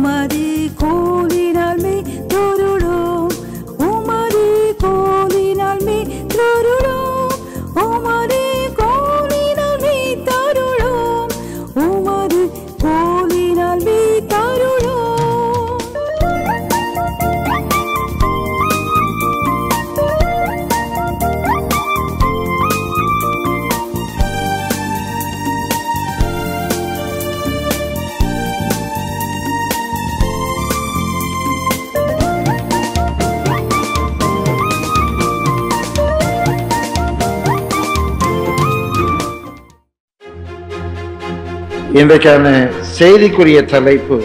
உமது கோலினால் மே தொருளோம் உமது கோலினால் மே தொருளோம் உமது கோலினால் மே தருளோம் உமது கோலினால் மே தருளோம் இன்றைக்கான செய்திக்குரிய தலைப்பு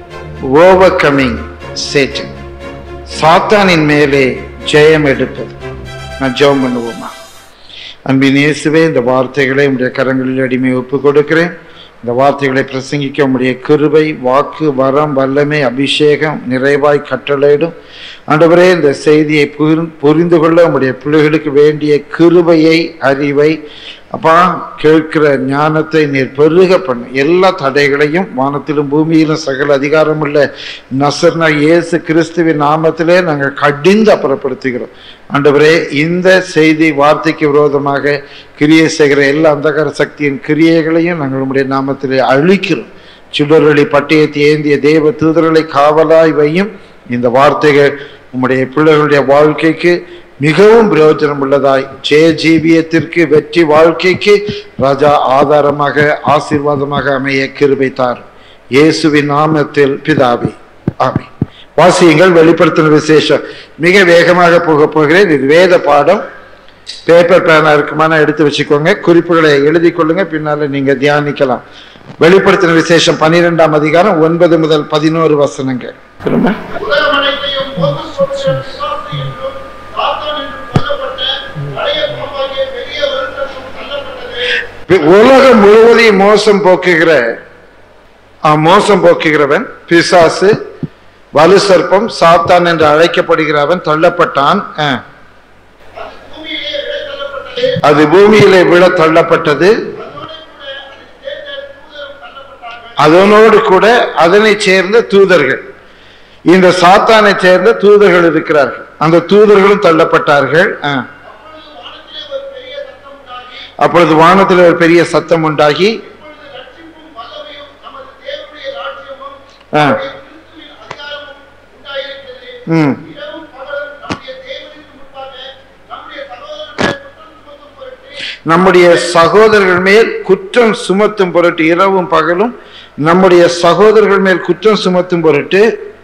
ஓவர் கமிங் சேட்டன் சாத்தானின் மேலே ஜெயம் எடுப்பது நான் ஜெபம் பண்ணுவோமா அன்பின் இயேசுவே இந்த வார்த்தைகளை உடைய கரங்களில் அடிமை ஒப்பு கொடுக்கிறேன் இந்த வார்த்தைகளை பிரசங்கிக்க உடைய கிருபை வாக்கு வரம் வல்லமை அபிஷேகம் நிறைவாய் கட்டளையிடும் ஆண்டவரே இந்த செய்தியை புரிந்து- புரிந்து கொள்ள உடைய பிள்ளைகளுக்கு வேண்டிய கிருபையை அறிவை அப்பா கேட்கிற ஞானத்தை நீர் பெருக பண்ணு எல்லா தடைகளையும் வானத்திலும் பூமியிலும் சகல அதிகாரமுள்ள நசர்னா இயேசு கிறிஸ்துவின் நாமத்திலே நாங்கள் கடிந்து அப்புறப்படுத்துகிறோம் ஆண்டவரே இந்த செய்தி வார்த்தைக்கு விரோதமாக கிரியை செய்கிற எல்லா அந்தகார சக்தியின் கிரியைகளையும் நாங்கள் உம்முடைய நாமத்திலே அழிக்கிறோம் சுடரொளி பட்டயத்தை ஏந்திய தேவ தூதர்களை காவலாய் வையும் இந்த வார்த்தைகள் உம்முடைய பிள்ளைகளுடைய வாழ்க்கைக்கு மிகவும் பிரயோஜனம் உள்ளதாய் ஜெய ஜீவியத்திற்கு வெற்றி வாழ்க்கைக்கு ராஜா ஆதாரமாக ஆசீர்வாதமாக அமைய கிருபை தார் இயேசுவின் நாமத்தில் பிதாவே ஆமென் வாசியங்கள் வெளிப்படுத்தின விசேஷம் மிக வேகமாக போக போகிறேன் இது வேத பாடம் பேப்பர் பேனா இருக்குமானா எடுத்து வச்சுக்கோங்க குறிப்புகளை எழுதி கொள்ளுங்க பின்னால நீங்க தியானிக்கலாம் வெளிப்படுத்தின விசேஷம் பன்னிரெண்டாம் அதிகாரம் ஒன்பது முதல் பதினோரு வசனங்கள் திரும்ப உலகம் அனைத்தையும் மோசம் போடுகிற பிசாசு என்றும் சாத்தான் என்றும் சொல்லப்பட்ட பழைய பாம்பாகிய பெரிய வருத்தமும் தள்ளப்பட்டது உலகம் முழுவதையும் மோசம் போக்குகிற ஆ, மோசம் போக்குகிறவன் பிசாசு வலு சர்ப்பம் சாத்தான் என்று அழைக்கப்படுகிறவன் தள்ளப்பட்டான் ஆ. அது பூமியிலே விழ அது பூமியிலே விழ தள்ளப்பட்டது தள்ளப்பட்டது அதோடு கூட அதை சேர்ந்த அதனோடு கூட அதனை சேர்ந்த தூதரும் தள்ளப்பட்டார்கள் தூதர்கள் இந்த சாத்தானை சேர்ந்த தூதர்கள் இருக்கிறார்கள் அந்த தூதர்களும் தள்ளப்பட்டார்கள் ஆ. அப்பொழுது வானத்திலே ஒரு பெரிய சத்தம் உண்டாகி அப்பொழுது வானத்தில் ஒரு பெரிய சத்தம் உண்டாகி இப்பொழுது ரட்சிப்பும் வல்லமையும் நமது தேவனுடைய ராஜ்யமும் ஆ. நம்முடைய கிறிஸ்துவின் அதிகாரமும் உண்டாயிருக்கிறது ம் இரவும் பகலும் நம்முடைய தேவனுக்கு முன்பாக நம்முடைய சகோதரர்களை குற்றம் சுமத்தும் பொருட்டு நம்முடைய சகோதரர்கள் மேல் குற்றம் சுமத்தும் பொருட்டு இரவும் பகலும் நம்முடைய சகோதரர்கள் மேல் குற்றம் சுமத்தும் பொருட்டு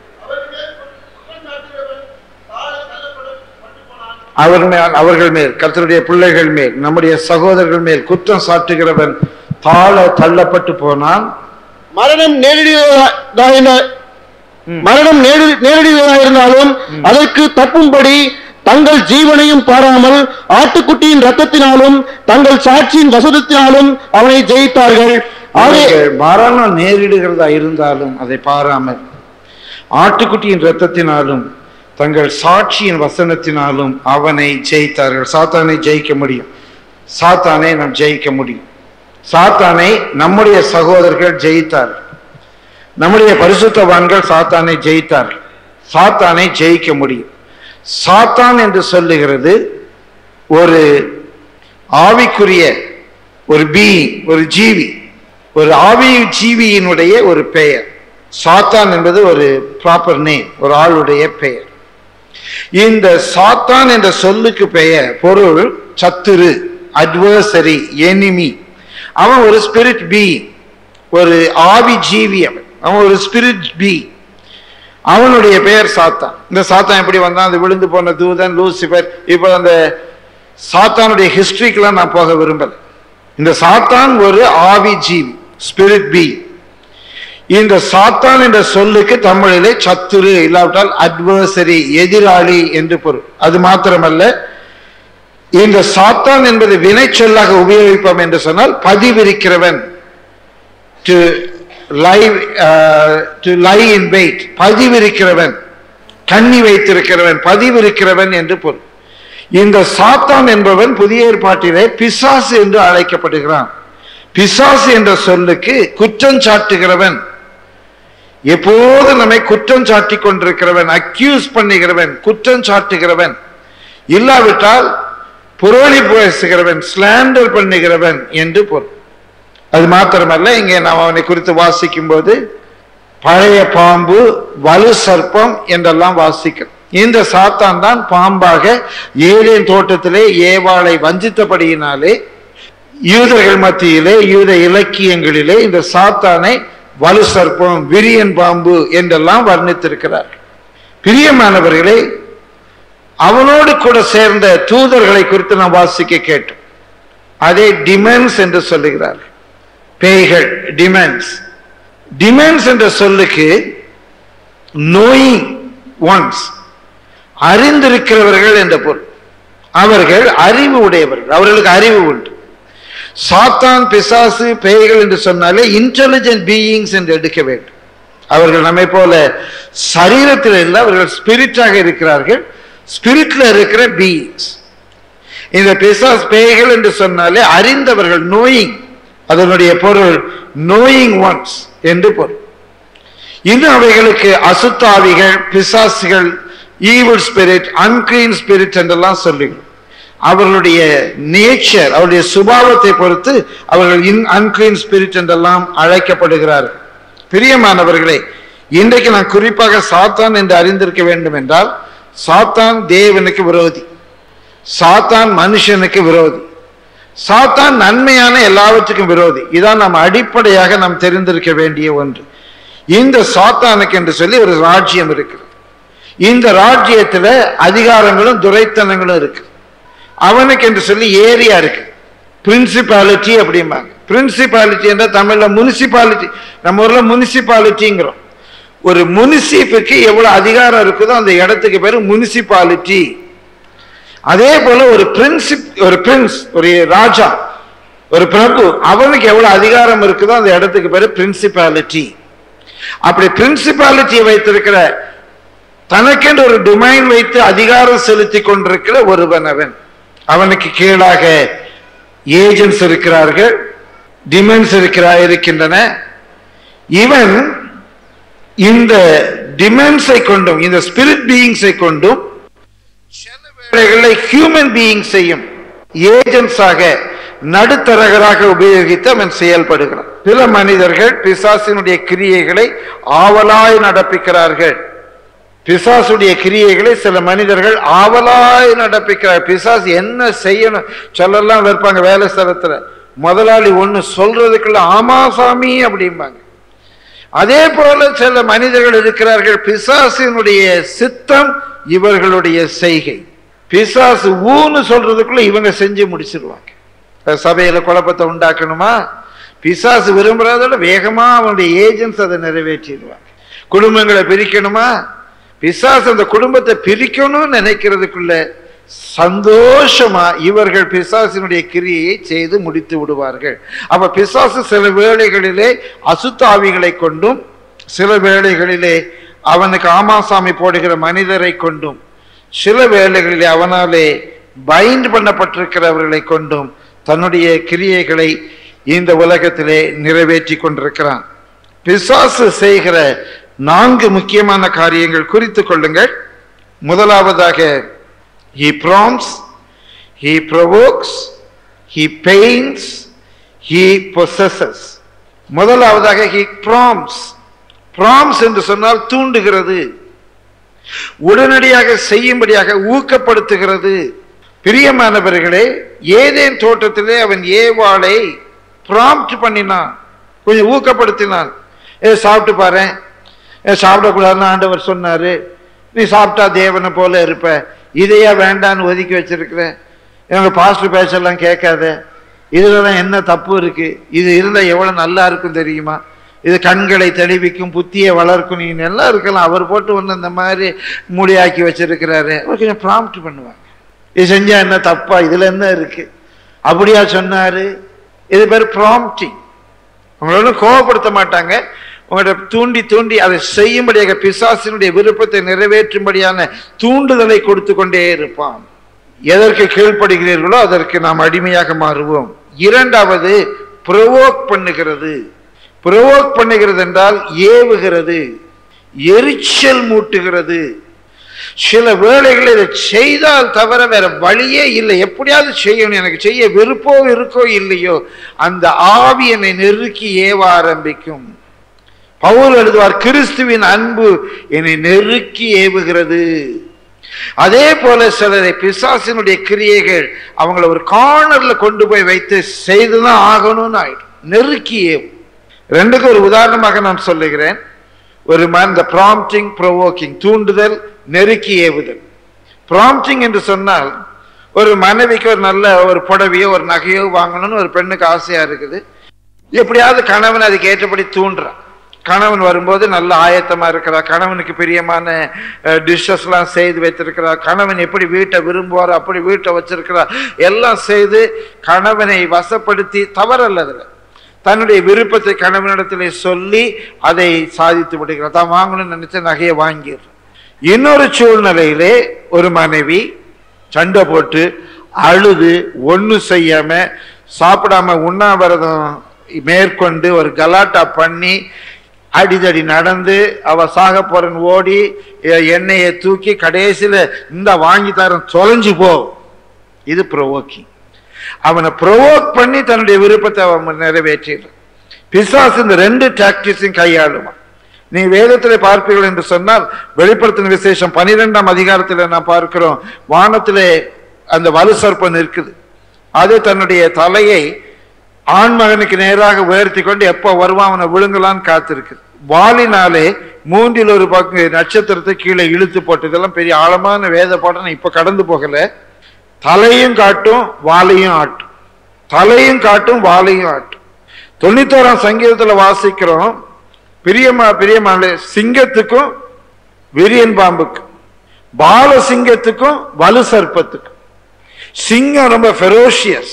அவர்கள் மேல் குற்றம் சாட்டுகிறவன் தாழ தள்ளப்படும் பட்டு போனான் அவர் மேல் அவர்கள் மேல் கர்த்தருடைய பிள்ளைகள் மேல் நம்முடைய சகோதரர்கள் மேல் குற்றம் சாட்டுகிறவன் தாழ தள்ளப்பட்டு போனான் மரணம் நேரடியாக மரணம் நேரடி- நேரடியாக இருந்தாலும் அதற்கு தப்பும்படி தங்கள் ஜீவனையும் பாராமல் ஆட்டுக்குட்டியின் ரத்தத்தினாலும் தங்கள் சாட்சியின் வசதத்தினாலும் அவனை ஜெயித்தார்கள் ஆகவே அவர்கள் மரணம் நேரிடுகிறதா இருந்தாலும் அதை பாராமல் ஆட்டுக்குட்டியின் இரத்தத்தினாலும் தங்கள் சாட்சியின் வசனத்தினாலும் அவனை ஜெயித்தார்கள் சாத்தானை ஜெயிக்க முடியும் சாத்தானை நாம் ஜெயிக்க முடியும் சாத்தானை நம்முடைய சகோதரர்கள் ஜெயித்தார்கள் நம்முடைய பரிசுத்தவான்கள் சாத்தானை ஜெயித்தார்கள் சாத்தானை ஜெயிக்க முடியும் சாத்தான் என்று சொல்லுகிறது ஒரு ஆவிக்குரிய ஒரு பீ ஒரு ஜீவி ஒரு ஆவி ஜீவியினுடைய ஒரு பெயர் சாத்தான் என்பது ஒரு ப்ராப்பர் நேம் ஒரு ஆளுடைய பெயர் இந்த சாத்தான் என்ற சொல்லுக்கு பெயர் பொருள் சத்துரு அட்வர்சரி எனிமி அவன் ஒரு ஸ்பிரிட் பீ ஒரு ஆவி ஜீவி அவன் அவன் ஒரு ஸ்பிரிட் பீ அவனுடைய பெயர் சாத்தான் இந்த சாத்தான் எப்படி வந்தான் அந்த விழுந்து போன தூதன் லூசிபர் இப்போ அந்த சாத்தானுடைய ஹிஸ்டரிக்கெல்லாம் நான் போக விரும்பல இந்த சாத்தான் ஒரு ஆவி ஜீவி ஸ்பிரிட் பீ இந்த சாத்தான் என்ற சொல்லுக்கு தமிழிலே சத்துரு இல்லாவிட்டால் அட்வர்சரி எதிராளி என்று பொருள் அது மாத்திரமல்ல இந்த சாத்தான் என்பது வினை சொல்லாக உபயோகிப்போம் என்று சொன்னால் பதிவிருக்கிறவன் to live to lie in wait பதிவிருக்கிறவன் கண்ணி வைத்திருக்கிறவன் பதிவிருக்கிறவன் என்று பொருள் இந்த சாத்தான் என்பவன் புதிய ஏற்பாட்டிலே பிசாசு என்று அழைக்கப்படுகிறான் பிசாசு என்ற சொல்லுக்கு குற்றம் சாட்டுகிறவன் எப்போது நம்மை குற்றம் சாட்டி கொண்டிருக்கிறவன் அக்யூஸ் பண்ணுகிறவன் குற்றம் சாட்டுகிறவன் இல்லாவிட்டால் புரோணி பேசுகிறவன் ஸ்லாண்டர் பண்ணுகிறவன் என்று பொருள் அது மாத்திரமல்ல இங்கே நாம் அவனை குறித்து வாசிக்கும் போது பழைய பாம்பு வலு சர்ப்பம் என்றெல்லாம் வாசிக்கிறோம் இந்த சாத்தான் தான் பாம்பாக ஏதேன் தோட்டத்திலே ஏவாளை வஞ்சித்தபடியினாலே யூதர்கள் மத்தியிலே யூத இலக்கியங்களிலே இந்த சாத்தானை வலு சர்ப்பம் விரியன் பாம்பு என்றெல்லாம் வர்ணித்திருக்கிறார் பிரியமானவர்களே அவனோடு கூட சேர்ந்த தூதர்களை குறித்து நாம் வாசிக்க கேட்டோம் அதே டிமென்ஸ் என்று சொல்லுகிறார் பேய்கள் டிமென்ஸ் டிமென்ஸ் என்ற சொல்லுக்கு நோயிங் ஒன்ஸ் அறிந்திருக்கிறவர்கள் என்ற பொருள் அவர்கள் அறிவு உடையவர்கள் அவர்களுக்கு அறிவு உண்டு சாத்தான் பிசாசு பேய்கள் என்று சொன்னாலே இன்டெலிஜென்ட் பீயிங்ஸ் என்று எடுக்க வேண்டும் அவர்கள் நம்மை போல சரீரத்தில் இல்லை அவர்கள் ஸ்பிரிட்டாக இருக்கிறார்கள் ஸ்பிரிட்ல இருக்கிற பீயிங்ஸ் இந்த பிசாஸ் பேய்கள் என்று சொன்னாலே அறிந்தவர்கள் நோயிங் அதனுடைய பொருள் நோயிங் ஒன்ஸ் என்று பொருள் இன்னும் அவைகளுக்கு அசுத்தாவிகள் பிசாசுகள் ஈவில் ஸ்பிரிட் அன்கிளீன் ஸ்பிரிட் என்றெல்லாம் சொல்லுகிறோம் அவர்களுடைய நேச்சர் அவருடைய சுபாவத்தை பொறுத்து அவர்கள் இன் அன்கிளீன் ஸ்பிரிட் என்றெல்லாம் அழைக்கப்படுகிறார்கள் பிரியமானவர்களே இன்றைக்கு நான் குறிப்பாக சாத்தான் என்று அறிந்திருக்க வேண்டும் என்றால் சாத்தான் தேவனுக்கு விரோதி சாத்தான் மனுஷனுக்கு விரோதி சாத்தான் நன்மையான எல்லாவற்றுக்கும் விரோதி இதான் நாம் அடிப்படையாக நாம் தெரிந்திருக்க வேண்டிய ஒன்று இந்த சாத்தானுக்கு என்று சொல்லி ஒரு ராஜ்யம் இருக்கிறது இந்த ராஜ்யத்துல அதிகாரங்களும் துரைத்தனங்களும் இருக்கு அவனுக்கு என்று சொல்லி ஏரியா இருக்கு பிரின்சிபாலிட்டி அப்படிம்பாங்க பிரின்சிபாலிட்டி என்ற தமிழ்ல முனிசிபாலிட்டி நம்ம ஊர்ல முனிசிபாலிட்டிங்கிறோம் ஒரு முனிசிப்புக்கு எவ்வளவு அதிகாரம் இருக்குதோ அந்த இடத்துக்கு பேரு முனிசிபாலிட்டி அதே போல ஒரு பிரின்சிப் ஒரு பிரின்ஸ் ஒரு ராஜா ஒரு பிரபு அவனுக்கு எவ்வளவு அதிகாரம் இருக்குதோ அந்த இடத்துக்கு பேரு பிரின்சிபாலிட்டி அப்படி பிரின்சிபாலிட்டியை வைத்திருக்கிற தனக்கென்று ஒரு டிமைன் வைத்து அதிகாரம் செலுத்தி கொண்டிருக்கிற ஒருவன் அவன் அவனுக்கு கீழாக ஏஜென்ட்ஸ் இருக்கிறார்கள் டிமென்ஸ் இருக்கிறா இருக்கின்றன இவன் இந்த டிமென்ஸை கொண்டும் இந்த ஸ்பிரிட் பீயிங்ஸை கொண்டும் சில வேளைகளில் ஹியூமன் பீயிங்ஸையும் ஏஜென்ட்ஸாக நடுத்தரகராக உபயோகித்து அவன் செயல்படுகிறான் சில மனிதர்கள் பிசாசினுடைய கிரியைகளை ஆவலாய் நடப்பிக்கிறார்கள் பிசாசுடைய கிரியைகளை சில மனிதர்கள் ஆவலாய் நடப்பிக்கிறார் பிசாசு என்ன செய்யணும் சொல்லலாம் இருப்பாங்க வேலை ஸ்தலத்துல முதலாளி ஒண்ணு சொல்றதுக்குள்ள ஆமா சாமி அப்படிம்பாங்க அதே போல சில மனிதர்கள் இருக்கிறார்கள் பிசாசினுடைய சித்தம் இவர்களுடைய செய்கை பிசாசு ஊன்னு சொல்றதுக்குள்ள இவங்க செஞ்சு முடிச்சிருவாங்க சபையில குழப்பத்தை உண்டாக்கணுமா பிசாசு விரும்புறதோட வேகமா அவனுடைய ஏஜென்ட்ஸ் அதை நிறைவேற்றிடுவாங்க குடும்பங்களை பிரிக்கணுமா பிசாசு அந்த குடும்பத்தை பிரிக்கணும்னு நினைக்கிறதுக்குள்ள சந்தோஷமா இவர்கள் பிசாசினுடைய கிரியையை செய்து முடித்து விடுவார்கள் அப்ப பிசாசு சில வேளைகளிலே அசுத்தாவிகளை கொண்டும் சில வேளைகளிலே அவனுக்கு ஆமாசாமி போடுகிற மனிதரை கொண்டும் சில வேளைகளிலே அவனாலே பைண்ட் பண்ணப்பட்டிருக்கிறவர்களை கொண்டும் தன்னுடைய கிரியைகளை இந்த உலகத்திலே நிறைவேற்றி கொண்டிருக்கிறான் பிசாசு செய்கிற நான்கு முக்கியமான காரியங்கள் குறித்து கொள்ளுங்கள் முதலாவதாக he prompts he provokes he pains he possesses முதலாவதாக he prompts prompts என்று சொன்னால் தூண்டுகிறது உடனடியாக செய்யும்படியாக ஊக்கப்படுத்துகிறது பிரியமானவர்களே ஏதேன் தோட்டத்திலே அவன் ஏவாளை ப்ராம்ப்ட் பண்ணினான் கொஞ்சம் ஊக்கப்படுத்தினான் ஏ சாப்பிட்டு பாரு ஏ சாப்பிடக்கூடாதுன்னு ஆண்டவர் சொன்னாரு நீ சாப்பிட்டா தேவனை போல இருப்ப இதையா வேண்டான்னு ஒதுக்கி வச்சிருக்கிற எங்க பாஸ்டர் பேச்செல்லாம் கேட்காத இதுலலாம் என்ன தப்பு இருக்கு இது இருந்தா எவ்வளவு நல்லா இருக்கும் தெரியுமா இது கண்களை தெளிவிக்கும் புத்தியை வளர்க்கும் நீ நல்லா இருக்கலாம் அவர் போட்டு ஒன்று இந்த மாதிரி மூடியாக்கி வச்சிருக்கிறாரு அவர் கொஞ்சம் ப்ராம்ப்ட் பண்ணுவாங்க இது செஞ்சா என்ன தப்பா இதுல என்ன இருக்கு அப்படியா சொன்னாரு இது பேர் ப்ராம்ப்டிங் உங்களோட கோவப்படுத்த மாட்டாங்க உங்கள்கிட்ட தூண்டி தூண்டி அதை செய்யும்படியாக பிசாசினுடைய விருப்பத்தை நிறைவேற்றும்படியான தூண்டுதலை கொடுத்து கொண்டே இருப்பான் எதற்கு கீழ்ப்படுகிறீர்களோ அதற்கு நாம் அடிமையாக மாறுவோம் இரண்டாவது ப்ரொவோக் பண்ணுகிறது ப்ரொவோக் பண்ணுகிறது என்றால் ஏவுகிறது எரிச்சல் மூட்டுகிறது சில வேளைகளில் இதை செய்தால் தவிர வேற வழியே இல்லை எப்படியாவது செய்யணும் எனக்கு செய்ய விருப்போ இருக்கோ இல்லையோ அந்த ஆவி என்னை நெருக்கி ஏவ ஆரம்பிக்கும் பவுல் எழுதுவார் கிறிஸ்துவின் அன்பு என்னை நெருக்கி ஏவுகிறது அதே போல சிலரை பிசாசினுடைய கிரியைகள் அவங்கள ஒரு கார்னர்ல கொண்டு போய் வைத்து செய்துதான் ஆகணும்னு ஆயிடும் நெருக்கி ஏவும் ரெண்டுக்கு ஒரு உதாரணமாக நான் சொல்லுகிறேன் ஒரு மேன் இந்த ப்ராம்டிங் ப்ரொவோக்கிங் தூண்டுதல் நெருக்கி ஏவுதல் ப்ராம்டிங் என்று சொன்னால் ஒரு மனைவிக்கு ஒரு நல்ல ஒரு புடவையோ ஒரு நகையோ வாங்கணும்னு ஒரு பெண்ணுக்கு ஆசையா இருக்குது எப்படியாவது கணவன் அதுக்கு ஏற்றபடி தூண்டுறான் கணவன் வரும்போது நல்ல ஆயத்தமா இருக்கிறார் கணவனுக்கு பிரியமான டிஷ்ஷஸ் எல்லாம் செய்து வைத்திருக்கிறார் கணவன் எப்படி வீட்டை விரும்புவார் அப்படி வீட்டை வச்சிருக்கிறார் எல்லாம் செய்து கணவனை வசப்படுத்தி தவறல்ல அதுல தன்னுடைய விருப்பத்தை கணவனிடத்திலே சொல்லி அதை சாதித்து விடுகிறார் தான் வாங்கணும்னு நினைச்ச நகையை வாங்கிடுறார் இன்னொரு சூழ்நிலையிலே ஒரு மனைவி சண்டை போட்டு அழுது ஒண்ணு செய்யாம சாப்பிடாம உண்ணாவிரதம் மேற்கொண்டு ஒரு கலாட்டா பண்ணி அடிதடி நடந்து அவ சாக போறன்னு ஓடி எ- எண்ணெயை தூக்கி கடைசியில இந்த வாங்கி தரேன் தொலைஞ்சு போ இது ப்ரொவோக்கிங் அவனை ப்ரொவோக் பண்ணி தன்னுடைய விருப்பத்தை அவன் நிறைவேற்றிடுறான் பிசாசு இந்த ரெண்டு டாக்டிஸையும் கையாளுவான் நீ வேதத்திலே பார்ப்பீர்கள் என்று சொன்னால் வெளிப்படுத்தின விசேஷம் பனிரெண்டாம் அதிகாரத்தில் நான் பார்க்கிறோம் வானத்திலே அந்த வலு சர்ப்பம் இருக்குது அது தன்னுடைய தலையை ஆண் மகனுக்கு நேராக உயர்த்தி கொண்டு எப்போ வருவான் அவனை விழுங்கலான்னு காத்திருக்கு வாளினாலே மூன்றில் ஒரு பக்கம் நட்சத்திரத்தை கீழே இழுத்து போட்டு இதெல்லாம் பெரிய ஆழமான வேத பாடம் நான் இப்ப கடந்து போகல தலையும் காட்டும் வாலையும் ஆட்டும் தலையும் காட்டும் வாலையும் ஆட்டும் தொண்ணூத்தோராம் சங்கீதத்துல வாசிக்கிறோம் பிரியமா பிரியமான சிங்கத்துக்கும் விரியன் பாம்புக்கும் பால சிங்கத்துக்கும் வலு சர்ப்பத்துக்கும் சிங்கம் ரொம்ப ஃபெரோஷியஸ்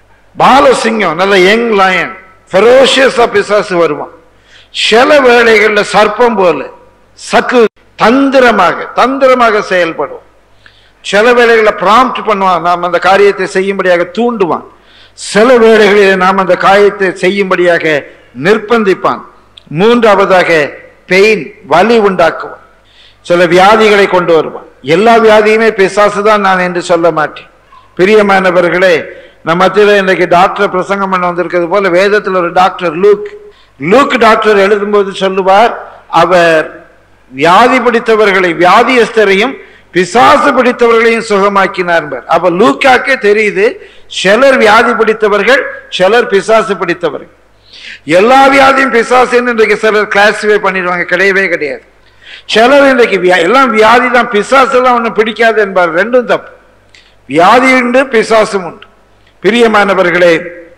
பால சிங்கம் நல்ல யங் லயன் ஃபெரோஷியஸா பிசாசு வருவான் சில வேளைகள்ல சர்ப்பம் போல சக்கு தந்திரமாக தந்திரமாக செயல்படும் சில வேளைகளில் ப்ராம்ப்ட் பண்ணுவான் நாம் அந்த காரியத்தை செய்யும்படியாக தூண்டுவான் சில வேளைகளில் நாம் அந்த காரியத்தை செய்யும்படியாக நிர்பந்திப்பான் மூன்றாவதாக பெயின் வலி உண்டாக்குவான் சில வியாதிகளை கொண்டு வருவான் எல்லா வியாதியுமே பிசாசு தான் நான் என்று சொல்ல மாட்டேன் பிரியமானவர்களே நம்ம மத்தியில் இன்றைக்கு டாக்டர் பிரசங்கம் பண்ண வந்திருக்கிறது போல வேதத்தில் ஒரு டாக்டர் லூக் லூக் டாக்டர் எழுதும்போது சொல்லுவார் அவர் வியாதி பிடித்தவர்களை வியாதியஸ்தரையும் பிசாசு பிடித்தவர்களையும் சுகமாக்கினார் என்பார். அப்ப லூக்காக்கே தெரியுது சிலர் வியாதி பிடித்தவர்கள் சிலர் பிசாசு பிடித்தவர்கள் எல்லா வியாதியும் பிசாசுன்னு இன்றைக்கு சிலர் கிளாசிஃபை பண்ணிடுவாங்க கிடையவே கிடையாது சிலர் இன்றைக்கு வியா- எல்லாம் வியாதி தான் பிசாசு எல்லாம் ஒன்றும் பிடிக்காது என்பார் ரெண்டும் தப்பு வியாதி உண்டு பிசாசும் உண்டு பிரியமானவர்களே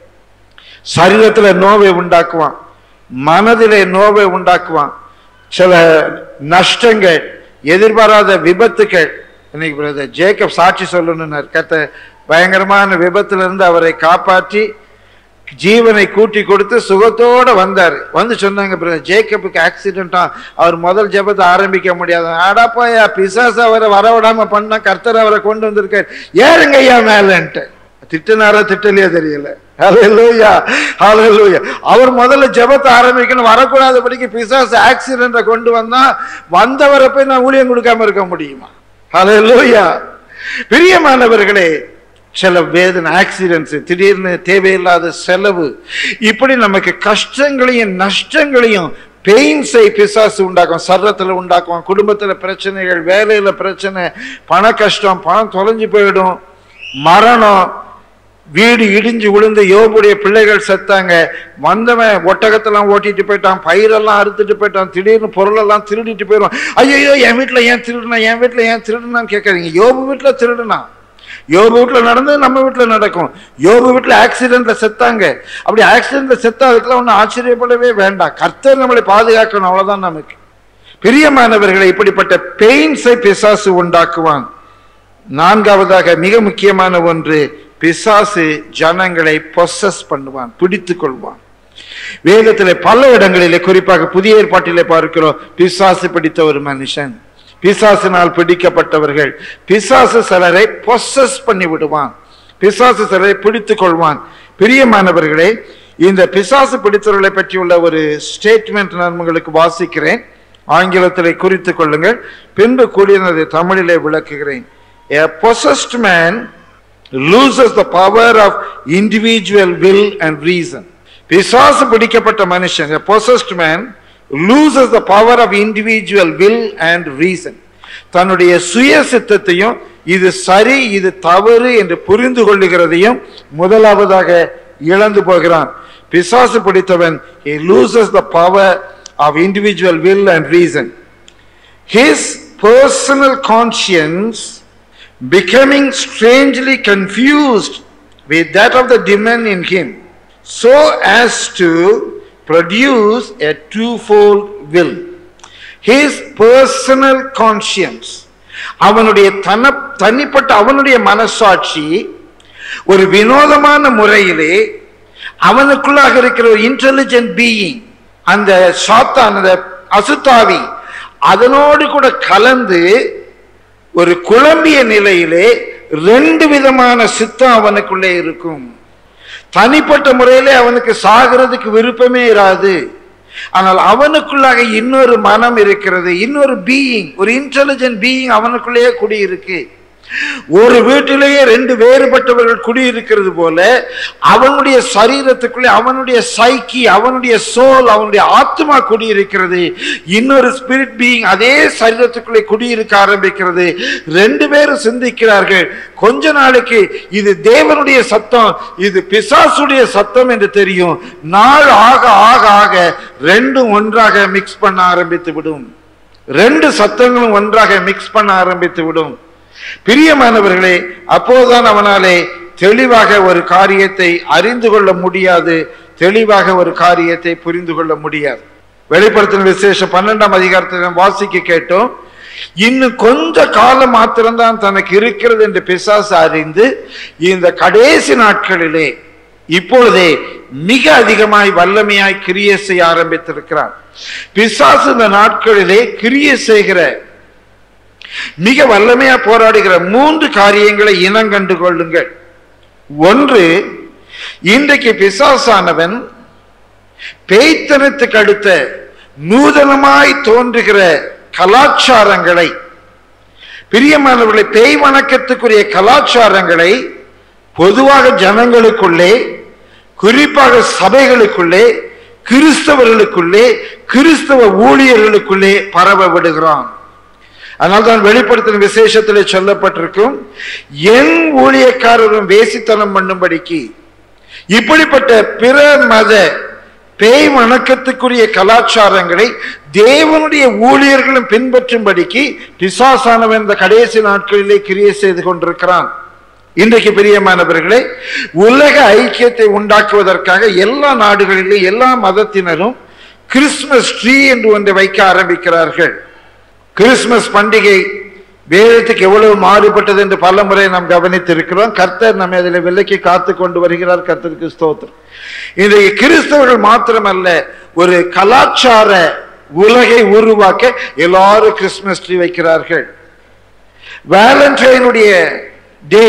சரீரத்துல நோவை உண்டாக்குவான் மனதிலே நோவை உண்டாக்குவான் சில நஷ்டங்கள் எதிர்பாராத விபத்துக்கள் இன்னைக்கு பிரதர் ஜேக்கப் சாட்சி சொல்லணும்னார் கத்த பயங்கரமான விபத்துல இருந்து அவரை காப்பாற்றி ஜீவனை கூட்டி கொடுத்து சுகத்தோட வந்தார் வந்து சொன்னாங்க பிரதர் ஜேக்கப்புக்கு ஆக்சிடென்ட்டா அவர் முதல் ஜெபத்தை ஆரம்பிக்க முடியாது ஆடாப்பாயா பிசாசு அவரை வரவிடாம பண்ணா கர்த்தர் அவரை கொண்டு வந்திருக்காரு ஏறுங்க ஐயா மேலன்ட்டு திட்டினாரா திட்டலையா தெரியல ஹalleluya ஹalleluya அவர் முதல்ல ஜெபத்தை ஆரம்பிக்கணும் வரக்கூடாதபடிக்கு பிசாசு ஆக்சிடென்ட்டை கொண்டு வந்தா வந்தவரை போய் நான் ஊழியம் கொடுக்காம இருக்க முடியுமா ஹalleluya பிரியமானவர்களே சில வேதனை ஆக்சிடென்ட்ஸ் திடீர்னு தேவையில்லாத செலவு இப்படி நமக்கு கஷ்டங்களையும் நஷ்டங்களையும் பெயின்ஸை பிசாசு உண்டாக்கும் சர்ரத்தில் உண்டாக்குவான் குடும்பத்தில் பிரச்சனைகள் வேலையில் பிரச்சனை பண கஷ்டம் பணம் தொலைஞ்சு போயிடும் மரணம் வீடு இடிஞ்சு விழுந்து யோபுடைய பிள்ளைகள் செத்தாங்க வந்தவன் ஒட்டகத்தெல்லாம் ஓட்டிட்டு போயிட்டான் பயிரெல்லாம் அறுத்துட்டு போயிட்டான் திடீர்னு பொருளெல்லாம் திருடிட்டு போயிடுவான் ஐயோ என் வீட்டில் ஏன் திருடுனா என் வீட்டில் ஏன் திருடுனான்னு கேட்காதீங்க யோபு வீட்டில் திருடுனா யோபு வீட்டில் நடந்தது நம்ம வீட்டில் நடக்கும் யோபு வீட்டில் ஆக்சிடென்ட்ல செத்தாங்க அப்படி ஆக்சிடென்ட்ல செத்தா அதுக்கெல்லாம் ஒன்றும் ஆச்சரியப்படவே வேண்டாம் கர்த்தர் நம்மளை பாதுகாக்கணும் அவ்வளவுதான் நமக்கு பிரியமானவர்களை இப்படிப்பட்ட பெயின்ஸை பிசாசு உண்டாக்குவான் நான்காவதாக மிக முக்கியமான ஒன்று பிசாசு ஜனங்களை பொசஸ் பண்ணுவான் பிடித்துக் கொள்வான் வேதத்திலே பல இடங்களிலே குறிப்பாக புதிய ஏற்பாட்டிலே பார்க்கிறோம் பிசாசு பிடித்த ஒரு மனுஷன் பிசாசினால் பிடிக்கப்பட்டவர்கள் பிசாசு சிலரை பொசஸ் பண்ணி விடுவான் பிசாசு சிலரை பிடித்துக் கொள்வான் பிரியமானவர்களே இந்த பிசாசு பிடித்தவர்களை பற்றியுள்ள ஒரு ஸ்டேட்மெண்ட் நான் உங்களுக்கு வாசிக்கிறேன் ஆங்கிலத்திலே குறித்துக் கொள்ளுங்கள் பின்பு கூடியதை தமிழிலே விளக்குகிறேன் A possessed man loses the power of individual will and reason. பிசாசு பிடிக்கப்பட்ட மனுஷன் a possessed man loses the power of individual will and reason. தன்னுடைய சுய சித்தத்தையும் இது சரி இது தவறு என்று புரிந்து கொள்ளுகிறதையும் முதலாவதாக இழந்து போகிறான் பிசாசு பிடித்தவன் he loses the power of individual will and reason. His personal conscience becoming strangely confused with that of the demon in him, so as to produce a twofold will. His personal conscience, அவனுடைய தன தனிப்பட்ட அவனுடைய மனசாட்சி ஒரு வினோதமான முறையிலே அவனுக்குள்ளாக இருக்கிற ஒரு இன்டெலிஜென்ட் பீயிங் அந்த சாத்தான் அந்த அசுத்தாவி அதனோடு கூட கலந்து ஒரு குழம்பிய நிலையிலே ரெண்டு விதமான சித்தம் அவனுக்குள்ளே இருக்கும் தனிப்பட்ட முறையிலே அவனுக்கு சாகிறதுக்கு விருப்பமே இராது ஆனால் அவனுக்குள்ளாக இன்னொரு மனம் இருக்கிறது இன்னொரு பீயிங் ஒரு இன்டெலிஜென்ட் பீயிங் அவனுக்குள்ளேயே குடியிருக்கு ஒரு வீட்டிலேயே ரெண்டு வேறுபட்டவர்கள் குடியிருக்கிறது போல அவனுடைய சரீரத்துக்குள்ளே அவனுடைய சைக்கி அவனுடைய சோல் அவனுடைய ஆத்மா குடியிருக்கிறது இன்னொரு ஸ்பிரிட் பீயிங் அதே சரீரத்துக்குள்ளே குடியிருக்க ஆரம்பிக்கிறது ரெண்டு பேரும் சிந்திக்கிறார்கள் கொஞ்ச நாளைக்கு இது தேவனுடைய சத்தம் இது பிசாசுடைய சத்தம் என்று தெரியும் நாள் ஆக ஆக ஆக ரெண்டும் ஒன்றாக மிக்ஸ் பண்ண ஆரம்பித்து விடும் ரெண்டு சத்தங்களும் ஒன்றாக மிக்ஸ் பண்ண ஆரம்பித்து விடும் பிரியமானவர்களே அப்போதுதான் அவனாலே தெளிவாக ஒரு காரியத்தை அறிந்து கொள்ள முடியாது தெளிவாக ஒரு காரியத்தை புரிந்து கொள்ள முடியாது வெளிப்படுத்தின விசேஷம் பன்னெண்டாம் அதிகாரத்தை நாம் வாசிக்க கேட்டோம் இன்னும் கொஞ்ச காலம் மாத்திரம்தான் தனக்கு இருக்கிறது என்று பிசாசு அறிந்து இந்த கடைசி நாட்களிலே இப்பொழுதே மிக அதிகமாய் வல்லமையாய் கிரியை செய்ய ஆரம்பித்திருக்கிறான் பிசாசு இந்த நாட்களிலே கிரியை செய்கிற மிக வல்லமையா போராடுகிற மூன்று காரியங்களை இனங்கண்டு கொள்ளுங்கள் ஒன்று இன்றைக்கு பிசாசானவன் பேய்த்தனத்துக்கு அடுத்த நூதனமாய் தோன்றுகிற கலாச்சாரங்களை பிரியமானவர்களை பேய் வணக்கத்துக்குரிய கலாச்சாரங்களை பொதுவாக ஜனங்களுக்குள்ளே குறிப்பாக சபைகளுக்குள்ளே கிறிஸ்தவர்களுக்குள்ளே கிறிஸ்தவ ஊழியர்களுக்குள்ளே பரவ விடுகிறான் அதனால்தான் வெளிப்படுத்தின விசேஷத்தில் சொல்லப்பட்டிருக்கும் என் ஊழியக்காரரும் வேசித்தனம் பண்ணும்படிக்கு இப்படிப்பட்ட பிற மத பேய் வணக்கத்துக்குரிய கலாச்சாரங்களை தேவனுடைய ஊழியர்களும் பின்பற்றும்படிக்கு பிசாசானவன் இந்த கடைசி நாட்களிலே கிரியை செய்து கொண்டிருக்கிறான் இன்றைக்கு பிரியமானவர்களே உலக ஐக்கியத்தை உண்டாக்குவதற்காக எல்லா நாடுகளிலும் எல்லா மதத்தினரும் கிறிஸ்துமஸ் ட்ரீ என்று ஒன்றை வைக்க ஆரம்பிக்கிறார்கள் கிறிஸ்துமஸ் பண்டிகை வேதத்துக்கு எவ்வளவு மாறுபட்டது என்று பல முறை நாம் கவனித்திருக்கிறோம் கர்த்தர் நம்மை அதில் விலைக்கு காத்து கொண்டு வருகிறார் கர்த்தருக்கு ஸ்தோத்திரம் இன்றைக்கு கிறிஸ்தவர்கள் மாத்திரமல்ல ஒரு கலாச்சார உலகை உருவாக்க எல்லாரும் கிறிஸ்துமஸ் ட்ரீ வைக்கிறார்கள் வேலண்டைனுடைய டே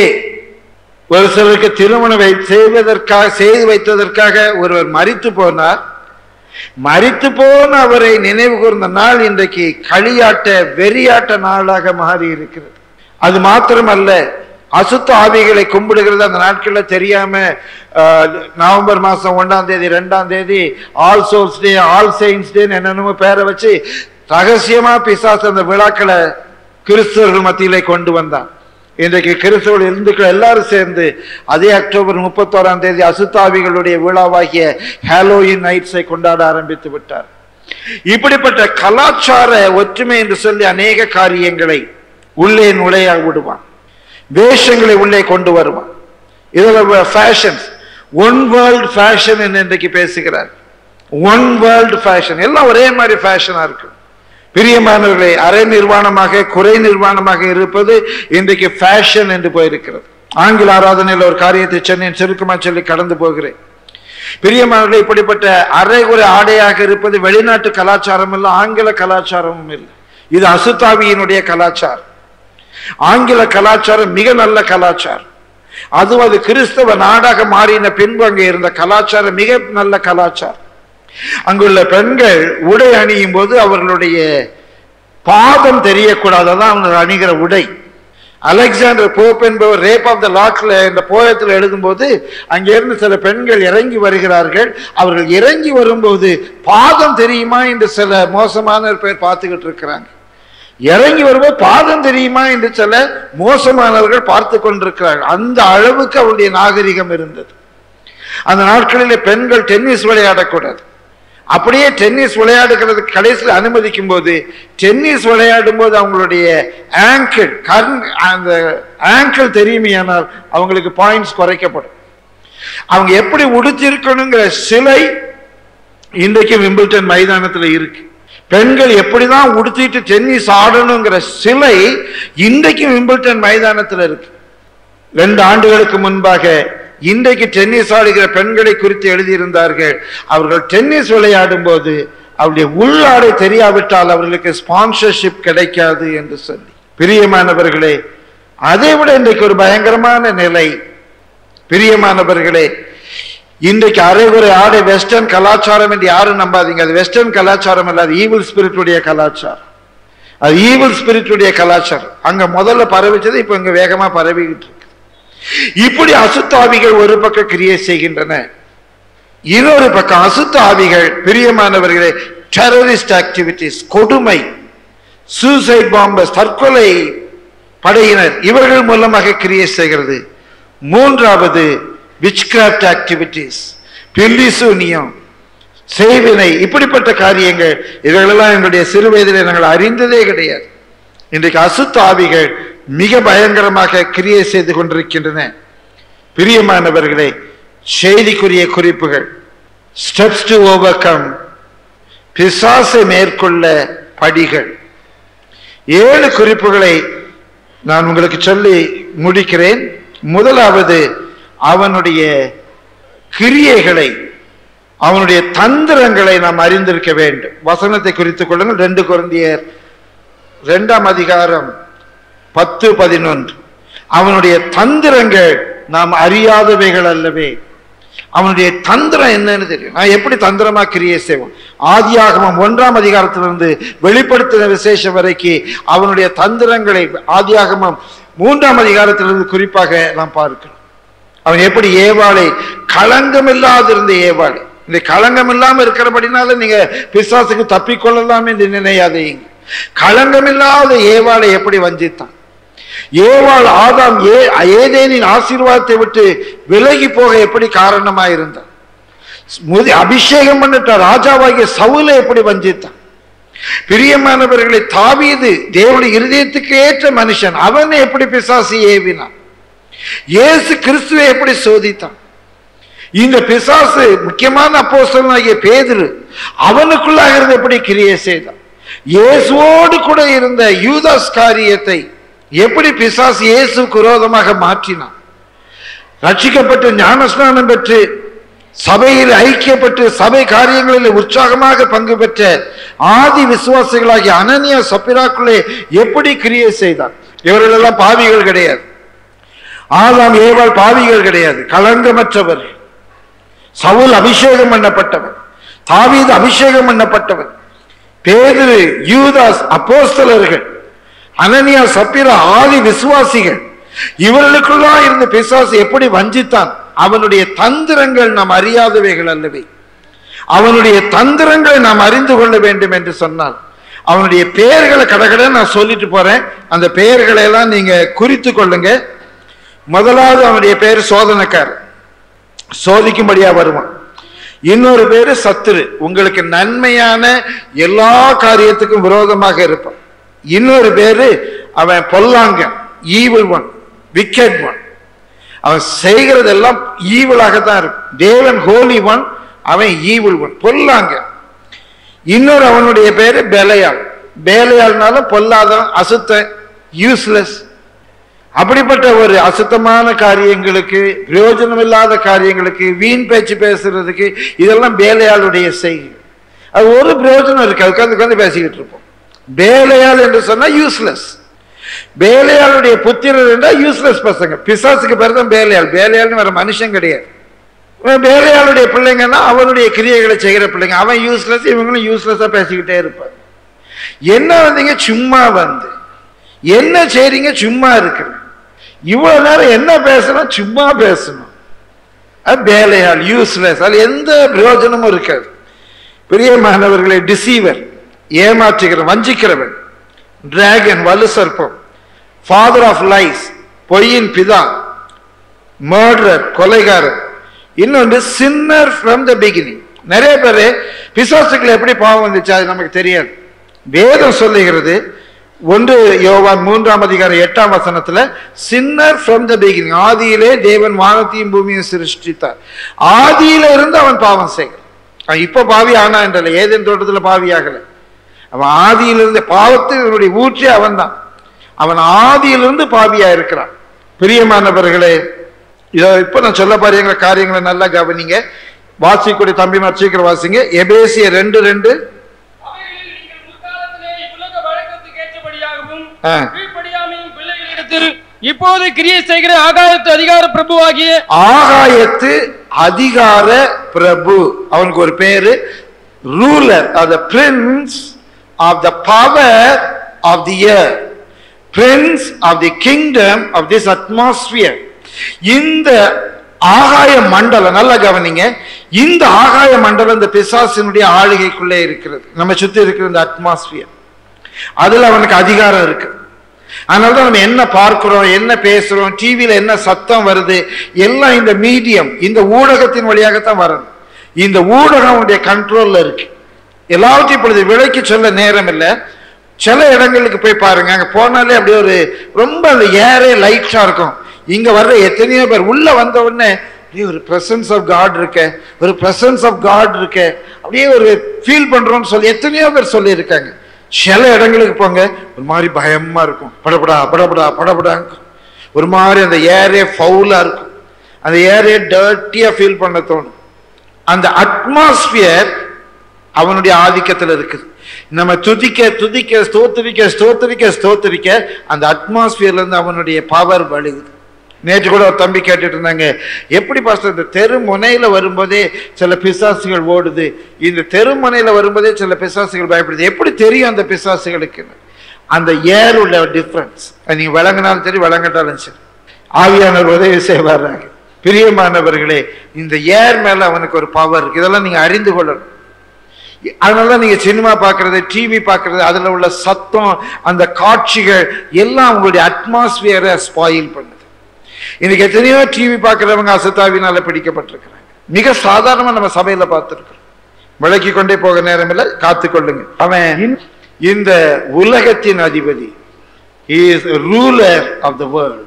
ஒரு சிலருக்கு திருமணம் வை செய்வதற்காக செய்து வைத்ததற்காக ஒருவர் மறித்து போனார் மறித்து போன அவரை நினைவு கூர்ந்த நாள் இன்றைக்கு களியாட்ட வெறியாட்ட நாளாக மாறி இருக்கிறது அது மாத்திரமல்ல அசுத்த ஆவிகளை கும்பிடுகிறது அந்த நாட்கள்ல தெரியாம ஆஹ், நவம்பர் மாசம் ஒன்றாம் தேதி ரெண்டாம் தேதி All Souls Day All Saints Day என்னென்னமோ பேரை வச்சு ரகசியமா பிசாசு அந்த விழாக்களை கிறிஸ்தவர்கள் மத்தியிலே கொண்டு வந்தான் இன்றைக்கு கிறிஸ்தவர்கள் இந்துக்கள் எல்லாரும் சேர்ந்து அதே அக்டோபர் முப்பத்தோராம் தேதி அசுத்தாவிகளுடைய விழாவாகிய ஹாலோயின் நைட்ஸை கொண்டாட ஆரம்பித்து விட்டார் இப்படிப்பட்ட கலாச்சார ஒற்றுமை என்று சொல்லி அநேக காரியங்களை உள்ளே நுழைய விடுவான் வேஷங்களை உள்ளே கொண்டு வருவான் இதில் ஃபேஷன்ஸ் ஒன் வேர்ல்ட் ஃபேஷன் என்று இன்றைக்கு பேசுகிறார் ஒன் வேர்ல்ட் ஃபேஷன் எல்லாம் ஒரே மாதிரி ஃபேஷனா இருக்கு பிரியமானவர்களே அரை நிர்வாணமாக குறை நிர்வாணமாக இருப்பது இன்றைக்கு ஃபேஷன் என்று போயிருக்கிறது ஆங்கில ஆராதனையில் ஒரு காரியத்தை சென்னையின் சுருக்கமா சொல்லி கடந்து போகிறேன் பிரியமானவர்களே இப்படிப்பட்ட அரைகுறை ஆடையாக இருப்பது வெளிநாட்டு கலாச்சாரம் இல்லை ஆங்கில கலாச்சாரமும் இல்லை இது அசுத்தாவியினுடைய கலாச்சாரம் ஆங்கில கலாச்சாரம் மிக நல்ல கலாச்சாரம் அதுவும் அது கிறிஸ்தவ நாடாக மாறின பின்பு அங்கே இருந்த கலாச்சாரம் மிக நல்ல கலாச்சாரம் அங்குள்ள பெண்கள் உடை அணியும் போது அவர்களுடைய பாதம் தெரியக்கூடாது அதான் அவங்க அணிகிற உடை அலெக்சாண்டர் போப் என்பவர் ரேப் ஆஃப் த லாக்ல இந்த போயத்தில் எழுதும்போது அங்கிருந்து சில பெண்கள் இறங்கி வருகிறார்கள் அவர்கள் இறங்கி வரும்போது பாதம் தெரியுமா என்று சில மோசமான பேர் பார்த்துக்கிட்டு இருக்கிறாங்க இறங்கி வரும்போது பாதம் தெரியுமா என்று சில மோசமானவர்கள் பார்த்து கொண்டிருக்கிறார்கள் அந்த அளவுக்கு அவருடைய நாகரிகம் இருந்தது அந்த நாட்களிலே பெண்கள் டென்னிஸ் விளையாடக்கூடாது அப்படியே டென்னிஸ் விளையாடுகிறதுக்கு கடைசியில் அனுமதிக்கும் போது டென்னிஸ் விளையாடும் போது அவங்களுடைய ஆங்கிள் கண் அந்த ஆங்கிள் தெரியுமையானால் அவங்களுக்கு பாயிண்ட்ஸ் குறைக்கப்படும் அவங்க எப்படி உடுத்திருக்கணுங்கிற சிலை இன்றைக்கு விம்பிள்டன் மைதானத்தில் இருக்கு பெண்கள் எப்படிதான் உடுத்திட்டு டென்னிஸ் ஆடணுங்கிற சிலை இன்றைக்கு விம்பிள்டன் மைதானத்தில் இருக்கு ரெண்டு ஆண்டுகளுக்கு முன்பாக இன்றைக்கு டென்னிஸ் ஆடுகிற பெண்களை குறித்து எழுதியிருந்தார்கள் அவர்கள் டென்னிஸ் விளையாடும் போது அவருடைய உள்ளாடை தெரியாவிட்டால் அவர்களுக்கு ஸ்பான்சர்ஷிப் கிடைக்காது என்று சொல்லி பிரியமானவர்களே அதை விட இன்றைக்கு ஒரு பயங்கரமான நிலை பிரியமானவர்களே இன்றைக்கு அரைகுறை ஆடை வெஸ்டர்ன் கலாச்சாரம் என்று யாரும் நம்பாதீங்க அது வெஸ்டர்ன் கலாச்சாரம் அல்ல அது ஈவில் ஸ்பிரிட்டுடைய கலாச்சாரம் அது ஈவில் ஸ்பிரிட்டுடைய கலாச்சாரம் அங்க முதல்ல பரவிச்சது இப்ப இங்க வேகமா பரவிக்கிட்டு இருக்கு இப்படி அசுத்தாவிகள் ஒரு பக்கம் கிரியை செய்கின்றன இன்னொரு பக்கம் அசுத்த ஆவிகள் பிரியமானவர்களே டெரரிஸ்ட் ஆக்டிவிட்டிஸ் கொடுமை சூசைட் பாம்பஸ் தற்கொலை படையினர் இவர்கள் மூலமாக கிரியை செய்கிறது மூன்றாவது விச்கிராஃப்ட் ஆக்டிவிட்டிஸ் பில்லிசூனியம் செய்வினை இப்படிப்பட்ட காரியங்கள் இவைகளெல்லாம் என்னுடைய சிறு வயதிலே நாங்கள் அறிந்ததே கிடையாது இன்றைக்கு அசுத்த ஆவிகள் மிக பயங்கரமாக கிரியை செய்து கொண்டிருக்கின்றன பிரியமானவர்களே செய்திக்குரிய குறிப்புகள் ஸ்டெப்ஸ் டு ஓவர் கம் பிசாசை மேற்கொள்ள படிகள் ஏழு குறிப்புகளை நான் உங்களுக்கு சொல்லி முடிக்கிறேன் முதலாவது அவனுடைய கிரியைகளை அவனுடைய தந்திரங்களை நாம் அறிந்திருக்க வேண்டும் வசனத்தை குறித்துக் கொள்ளுங்கள் ரெண்டு குழந்தையர் இரண்டாம் அதிகாரம் பத்து பதினொன்று அவனுடைய தந்திரங்கள் நாம் அறியாதவைகள் அல்லவே அவனுடைய தந்திரம் என்னன்னு தெரியும் நான் எப்படி தந்திரமா கிரியை செய்வோம் ஆதியாகமம் ஒன்றாம் அதிகாரத்திலிருந்து வெளிப்படுத்தின விசேஷம் வரைக்கும் அவனுடைய தந்திரங்களை ஆதியாகமம் மூன்றாம் அதிகாரத்திலிருந்து குறிப்பாக நாம் பார்க்கிறோம் அவன் எப்படி ஏவாளை களங்கம் இல்லாதிருந்த ஏவாளை இந்த களங்கம் இல்லாம இருக்கிறபடினால நீங்க பிசாசுக்கு தப்பிக்கொள்ளலாம் என்று நினையாதீங்க களங்கம் இல்லாத ஏவாளை எப்படி வஞ்சித்தான் ஏவாள் ஆதாம் ஏ ஏதேனின் ஆசீர்வாதத்தை விட்டு விலகி போக எப்படி காரணமா இருந்தான் முதி அபிஷேகம் பண்ணிட்ட ராஜாவாகிய சவுலை எப்படி வஞ்சித்தான் பிரியமானவர்களை தாவீது தேவனுடைய இருதயத்துக்கு ஏற்ற மனுஷன் அவனை எப்படி பிசாசு ஏவினான் இயேசு கிறிஸ்துவை எப்படி சோதித்தான் இந்த பிசாசு முக்கியமான அப்போஸ்தலனாகிய பேதுரு அவனுக்குள்ளாக இருந்து எப்படி கிரியை செய்தான் இயேசுவோடு கூட இருந்த யூதாஸ் காரியத்தை எப்படி பிசாசு இயேசுக்கு விரோதமாக மாற்றினான் ரட்சிக்கப்பட்டு ஞானஸ்நானம் பெற்று சபையில் ஐக்கியப்பட்டு சபை காரியங்களில் உற்சாகமாக பங்கு பெற்ற ஆதி விசுவாசிகளாகிய அனனியா சப்பிராக்குள்ளே எப்படி கிரியை செய்தான் இவர்கள் எல்லாம் பாவிகள் கிடையாது ஆதாம் ஏவாள் பாவிகள் கிடையாது களங்கமற்றவர் சவுல் அபிஷேகம் பண்ணப்பட்டவர் தாவீது அபிஷேகம் பண்ணப்பட்டவர் பேதுரு யூதாஸ் அப்போஸ்தலர்கள் அனனியா சப்பிரா ஆதி விசுவாசிகள் இவர்களுக்குள்ளா இருந்த பிசாசு எப்படி வஞ்சித்தான் அவனுடைய தந்திரங்கள் நாம் அறியாதவைகள் அல்லவே அவனுடைய தந்திரங்களை நாம் அறிந்து கொள்ள வேண்டும் என்று சொன்னால் அவனுடைய பெயர்களை கடகட நான் சொல்லிட்டு போறேன் அந்த பெயர்களை எல்லாம் நீங்க குறித்து கொள்ளுங்க முதலாவது அவனுடைய பேர் சோதனைக்கார் சோதிக்கும்படியா வருவான் இன்னொரு பேரு சத்துரு உங்களுக்கு நன்மையான எல்லா காரியத்துக்கும் விரோதமாக இருப்பான் இன்னொரு பேரு அவன் பொல்லாங்கன் ஈவில் ஒன் விக்கெட் ஒன் அவன் செய்கிறதெல்லாம் ஈவலாகத்தான் இருக்கும் தேவன் ஹோலி ஒன் அவன் ஈவில் ஒன் பொல்லாங்க இன்னொரு அவனுடைய பேரு பேலையாள் பேலையாள்னாலும் பொல்லாதவன் அசுத்த யூஸ்லெஸ் அப்படிப்பட்ட ஒரு அசுத்தமான காரியங்களுக்கு பிரயோஜனம் இல்லாத காரியங்களுக்கு வீண் பேச்சு பேசுறதுக்கு இதெல்லாம் பேலையாளுடைய செய்கை அது ஒரு பிரயோஜனம் இருக்கு உட்காந்து உட்காந்து பேசிக்கிட்டு இருப்போம் பேலையாள் என்று சொன்னா யூஸ்லெஸ் பேலையாளுடைய புத்திரர் என்றால் யூஸ்லெஸ் பசங்க பிசாசுக்கு பேர் தான் பேலையாள் பேலையாள்னு வேற மனுஷன் கிடையாது பேலையாளுடைய பிள்ளைங்கன்னா அவனுடைய கிரியைகளை செய்கிற பிள்ளைங்க அவன் யூஸ்லெஸ் இவங்களும் யூஸ்லெஸ்ஸாக பேசிக்கிட்டே இருப்பாங்க என்ன வந்தீங்க சும்மா வந்து என்ன செய்றீங்க சும்மா இருக்கிறேன் இவ்வளவு நேரம் என்ன பேசணும் சும்மா பேசணும் அது வேலையால் யூஸ்லெஸ் அது எந்த பிரயோஜனமும் இருக்காது பிரியமானவர்களை டிசீவர் ஏமாற்றுகிறவன் வஞ்சிக்கிறவன் டிராகன் வலு சர்ப்பம் ஃபாதர் ஆஃப் லைஸ் பொய்யின் பிதா மர்டர் கொலைகாரன் இன்னொன்று சின்னர் ஃப்ரம் த பிகினிங் நிறைய பேர் பிசாசுக்கள் எப்படி பாவம் வந்துச்சு அது நமக்கு தெரியாது வேதம் சொல்லுகிறது ஒன்று யோவான் மூன்றாம் அதிகாரம் எட்டாம் வசனத்துல சின்னர் ஃப்ரம் த பிகினிங் ஆதியிலே தேவன் வானத்தையும் பூமியும் சிருஷ்டித்தார் ஆதியில இருந்து அவன் பாவம் செய்கிறான் அவன் இப்ப பாவி ஆனா என்றல ஏதேன் தோட்டத்துல பாவி ஆகல அவன் ஆதியிலிருந்து பாவத்தினுடைய ஊற்றே அவன் தான் அவன் ஆதியிலிருந்து பாவியா இருக்கிறான் பிரியமானவர்களே இதோ இப்ப நான் சொல்ல பாருங்க காரியங்களை நல்லா கவனிங்க வாசிக்கூடிய தம்பிமார் சீக்கிரம் வாசிங்க எபேசிய ரெண்டு ரெண்டு அவைகளில் நீங்கள் முற்காலத்திலே இவ்வுலக வழக்கத்துக்கு ஏற்றபடியாகவும் ஆ. கீழ்ப்படியாமையும் பிள்ளைகளிடத்தில் இப்போது கிரியை செய்கிற ஆகாயத்து அதிகார பிரபுவாகிய ஆகாயத்து அதிகார பிரபு அவனுக்கு ஒரு பேரு ruler of the prince of the power of the air prince of the kingdom of this atmosphere இந்த ஆகாய மண்டலம் நல்லா கவனிங்க இந்த ஆகாய மண்டலம் இந்த பிசாசினுடைய ஆளுகைக்குள்ளே இருக்கிறது நம்ம சுத்தி இருக்கிற இந்த அட்மாஸ்பியர் அதுல அவனுக்கு அதிகாரம் இருக்கு அதனாலதான் நம்ம என்ன பார்க்கிறோம் என்ன பேசுறோம் டிவியில என்ன சத்தம் வருது எல்லாம் இந்த மீடியம் இந்த ஊடகத்தின் வழியாகத்தான் வரணும் இந்த ஊடகம் அவனுடைய கண்ட்ரோல்ல இருக்கு எல்லாவற்றையும் இப்பொழுது விலைக்கு சொல்ல நேரம் இல்லை சில இடங்களுக்கு போய் பாருங்க அங்க போனாலே அப்படியே ஒரு ரொம்ப அந்த ஏரே லைட்டா இருக்கும் இங்க வர்ற எத்தனையோ பேர் உள்ள வந்த உடனே அப்படியே ஒரு பிரசன்ஸ் ஆஃப் காட் இருக்க ஒரு பிரசன்ஸ் ஆஃப் காட் இருக்க அப்படியே ஒரு ஃபீல் பண்றோம்னு சொல்லி எத்தனையோ பேர் சொல்லி இருக்காங்க சில இடங்களுக்கு போங்க ஒரு மாதிரி பயமா இருக்கும் படபடா படபடா படபடா ஒரு மாதிரி அந்த ஏரே ஃபவுலா இருக்கும் அந்த ஏரே டர்ட்டியா ஃபீல் பண்ண தோணும் அந்த அட்மாஸ்பியர் அவனுடைய ஆதிக்கத்தில் இருக்குது நம்ம துதிக்க துதிக்க ஸ்தோத்தரிக்க ஸ்தோத்தரிக்க ஸ்தோத்தரிக்க அந்த அட்மாஸ்பியர்ல இருந்து அவனுடைய பவர் வழுகுது நேற்று கூட ஒரு தம்பி கேட்டுட்டு இருந்தாங்க எப்படி பாஸ்டர் இந்த தெரு முனையில வரும்போதே சில பிசாசுகள் ஓடுது இந்த தெரு முனையில வரும்போதே சில பிசாசுகள் பயப்படுது எப்படி தெரியும் அந்த பிசாசுகளுக்கு அந்த ஏர் உள்ள டிஃப்ரென்ஸ் நீங்க விளங்கினாலும் சரி விளங்கட்டாலும் சரி ஆவியானவர் உதவி செய்வாராங்க பிரியமானவர்களே இந்த ஏர் மேல அவனுக்கு ஒரு பவர் இருக்கு இதெல்லாம் நீங்க அறிந்து கொள்ளணும் அதனால நீங்க சினிமா பார்க்கறது டிவி பார்க்கறது அதுல உள்ள சத்தம் அந்த காட்சிகள் எல்லாம் உங்களுடைய அட்மாஸ்பியரை ஸ்பாயில் பண்ணுது இன்னைக்கு எத்தனையோ டிவி பார்க்கறவங்க அசத்தாவினால பிடிக்கப்பட்டிருக்கிறாங்க மிக சாதாரணமா நம்ம சபையில பார்த்திருக்கிறோம் விளக்கி கொண்டே போக நேரம் இல்லை காத்துக்கொள்ளுங்க அவன் இந்த உலகத்தின் அதிபதி is ruler of the world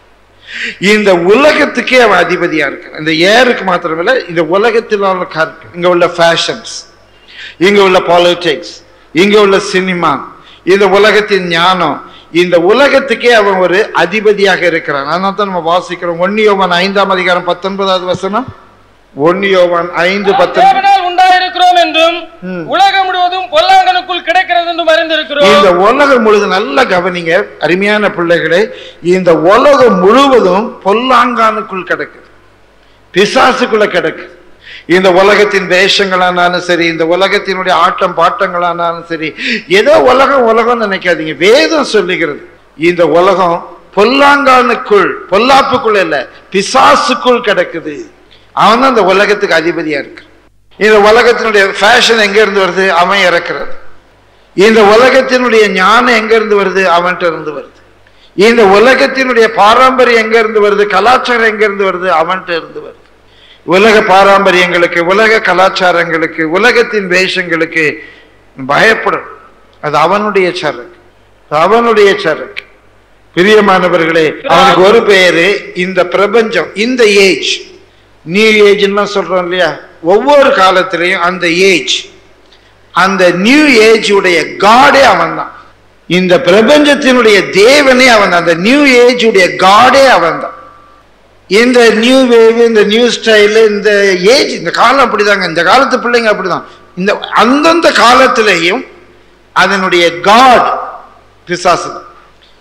இந்த உலகத்துக்கே அவன் அதிபதியா இருக்கான் இந்த ஏருக்கு மாத்திரமில்ல இந்த உலகத்தில் உள்ள கற்- இங்க உள்ள ஃபேஷன்ஸ் இங்க உள்ள பாலிடிக்ஸ் இங்க உள்ள சினிமா இந்த உலகத்தின் ஞானம் இந்த உலகத்துக்கே அவன் ஒரு அதிபதியாக இருக்கிறான் அதனால தான் நம்ம வாசிக்கிறோம் ஒன்னியோவான் ஐந்தாம் அதிகாரம் பத்தொன்பதாவது வசனம் ஒன்னியோவான் ஐந்து நாம் பத்தொன்பது தேவனால் உண்டாயிருக்கிறோம் என்றும் உலகம் முழுவதும் பொல்லாங்கனுக்குள் கிடைக்கிறது என்றும் அறிந்திருக்கிறோம் இந்த உலகம் முழுவதும் நல்ல கவனிங்க அருமையான பிள்ளைகளே இந்த உலகம் முழுவதும் பொல்லாங்கானுக்குள் கிடக்குது பிசாசுக்குள்ள கிடக்குது இந்த உலகத்தின் வேஷங்களானாலும் சரி இந்த உலகத்தினுடைய ஆட்டம் பாட்டங்களானாலும் சரி ஏதோ உலகம் உலகம் நினைக்காதீங்க வேதம் சொல்லுகிறது இந்த உலகம் பொல்லாங்கானுக்குள் பொல்லாப்புக்குள்ள இல்ல பிசாசுக்குள் கிடக்குது அவன் தான் இந்த உலகத்துக்கு அதிபதியா இருக்கு இந்த உலகத்தினுடைய ஃபேஷன் எங்க இருந்து வருது அவன் இறக்குறது இந்த உலகத்தினுடைய ஞானம் எங்க இருந்து வருது அவன்கிட்ட இருந்து வருது இந்த உலகத்தினுடைய பாரம்பரியம் எங்க இருந்து வருது கலாச்சாரம் எங்க இருந்து வருது அவன்கிட்ட இருந்து வருது உலக பாரம்பரியங்களுக்கு உலக கலாச்சாரங்களுக்கு உலகத்தின் வேஷங்களுக்கு பயப்படும் அது அவனுடைய சரக்கு அது அவனுடைய சரக்கு பிரியமானவர்களே அவனுக்கு ஒரு பேரு இந்த பிரபஞ்சம் இந்த ஏஜ் நியூ ஏஜ்லாம் சொல்றோம் இல்லையா ஒவ்வொரு காலத்திலையும் அந்த ஏஜ் அந்த நியூ ஏஜ் உடைய காடே அவன் தான் இந்த பிரபஞ்சத்தினுடைய தேவனே அவன் தான் அந்த நியூ ஏஜ் உடைய காடே அவன் தான் இந்த நியூ வேவ் இந்த நியூ ஸ்டைல் இந்த ஏஜ் இந்த காலம் அப்படிதாங்க இந்த காலத்து பிள்ளைங்க அப்படிதான் இந்த அந்தந்த காலத்திலேயும் அதனுடைய காட் பிசாசு தான்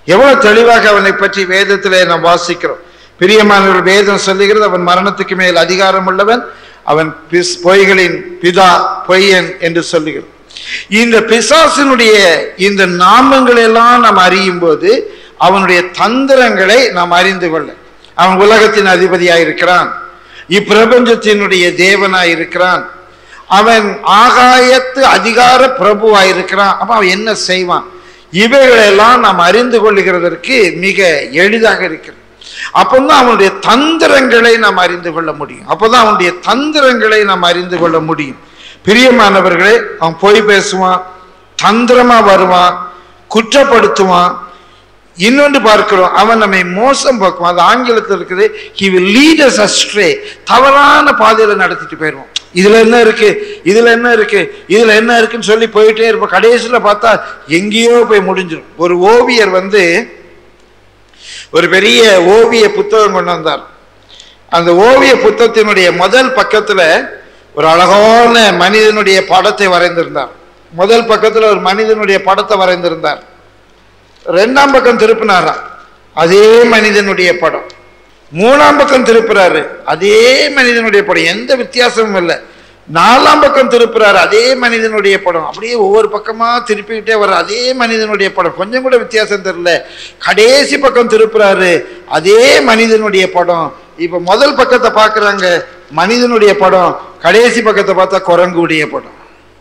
எவ்வளவு தெளிவாக அவனை பற்றி வேதத்திலே நாம் வாசிக்கிறோம் பிரியமானவர் வேதம் சொல்லுகிறது அவன் மரணத்துக்கு மேல் அதிகாரம் உள்ளவன் அவன் பிஸ்- பொய்களின் பிதா பொய்யன் என்று சொல்லுகிறது இந்த பிசாசினுடைய இந்த நாமங்கள் எல்லாம் நாம் அறியும் போது அவனுடைய தந்திரங்களை நாம் அறிந்து கொள்ள அவன் உலகத்தின் அதிபதியாய் இருக்கிறான் இப்பிரபஞ்சத்தினுடைய தேவனாய் இருக்கிறான் அவன் ஆகாயத்து அதிகார பிரபுவாய் இருக்கிறான் அப்ப அவன் என்ன செய்வான் இவைகளெல்லாம் நாம் அறிந்து கொள்ளுகிறதற்கு மிக எளிதாக இருக்கிறது அப்பதான் அவனுடைய தந்திரங்களை நாம் அறிந்து கொள்ள முடியும் அப்பதான் அவனுடைய தந்திரங்களை நாம் அறிந்து கொள்ள முடியும் பிரியமானவர்களே அவன் பொய் பேசுவான் தந்திரமா வருவான் குற்றப்படுத்துவான் இன்னொன்று பார்க்கிறோம் அவன் நம்மை மோசம் போக்குவான் அது ஆங்கிலத்தில் இருக்குது he will lead us astray தவறான பாதையில நடத்திட்டு போயிடுவான் இதுல என்ன இருக்கு இதுல என்ன இருக்கு இதுல என்ன இருக்குன்னு சொல்லி போயிட்டே இருப்போம் கடைசியில பார்த்தா எங்கேயோ போய் முடிஞ்சிடும் ஒரு ஓவியர் வந்து ஒரு பெரிய ஓவிய புத்தகம் கொண்டு வந்தார் அந்த ஓவிய புத்தகத்தினுடைய முதல் பக்கத்துல ஒரு அழகான மனிதனுடைய படத்தை வரைந்திருந்தார் முதல் பக்கத்துல ஒரு மனிதனுடைய படத்தை வரைந்திருந்தார் ரெண்டாம் பக்கம் திருப்பினாராம் அதே மனிதனுடைய படம் மூணாம் பக்கம் திருப்புறாரு அதே மனிதனுடைய படம் எந்த வித்தியாசமும் இல்லை நாலாம் பக்கம் திருப்புறாரு அதே மனிதனுடைய படம் அப்படியே ஒவ்வொரு பக்கமா திருப்பிக்கிட்டே வர்ற அதே மனிதனுடைய படம் கொஞ்சம் கூட வித்தியாசம் தெரியல கடைசி பக்கம் திருப்புறாரு அதே மனிதனுடைய படம் இப்ப முதல் பக்கத்தை பார்க்கறாங்க மனிதனுடைய படம் கடைசி பக்கத்தை பார்த்தா குரங்குடைய படம்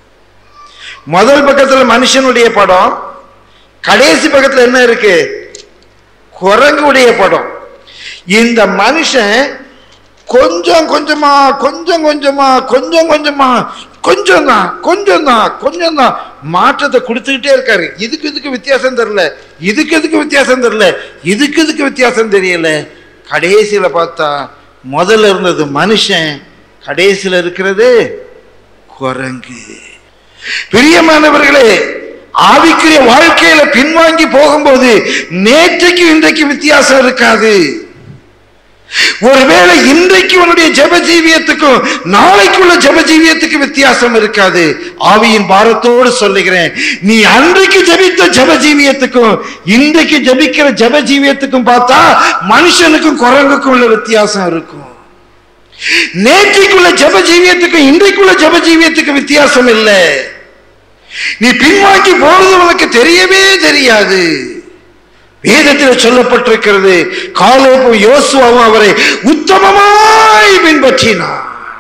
முதல் பக்கத்துல மனுஷனுடைய படம் கடைசி பக்கத்துல என்ன இருக்கு குரங்குடைய படம் இந்த மனுஷன் கொஞ்சம் கொஞ்சமா கொஞ்சம் கொஞ்சமா கொஞ்சம் கொஞ்சமா கொஞ்சம் தான் கொஞ்சம் தான் கொஞ்சம் தான் மாற்றத்தை கொடுத்துக்கிட்டே இருக்காரு இதுக்கு இதுக்கு வித்தியாசம் தெரியல இதுக்கு இதுக்கு வித்தியாசம் தெரியல இதுக்கு இதுக்கு வித்தியாசம் தெரியல கடைசியில பார்த்தா முதல்ல இருந்தது மனுஷன் கடைசியில இருக்கிறது குரங்கு பிரியமானவர்களே ஆவிக்குரிய வாழ்க்கையில பின்வாங்கி போகும்போது நேற்றைக்கு இன்றைக்கு வித்தியாசம் இருக்காது ஒருவேளை இன்றைக்கு உன்னுடைய ஜெப ஜீவியத்துக்கும் நாளைக்குள்ள ஜெப ஜீவியத்துக்கு வித்தியாசம் இருக்காது ஆவியின் பாரத்தோடு சொல்லுகிறேன் நீ அன்றைக்கு ஜெபித்த ஜெப ஜீவியத்துக்கும் இன்றைக்கு ஜெபிக்கிற ஜெப ஜீவியத்துக்கும் பார்த்தா மனுஷனுக்கும் குரங்குக்கும் உள்ள வித்தியாசம் இருக்கும் நேற்றைக்குள்ள ஜெப ஜீவியத்துக்கும் இன்றைக்குள்ள ஜெப ஜீவியத்துக்கு வித்தியாசம் இல்லை நீ பின்வாங்கி போறது உனக்கு தெரியவே தெரியாது வேதத்தில் சொல்லப்பட்டிருக்கிறது காலேபும் யோசுவாவும் அவரை உத்தமமாய் பின்பற்றினான்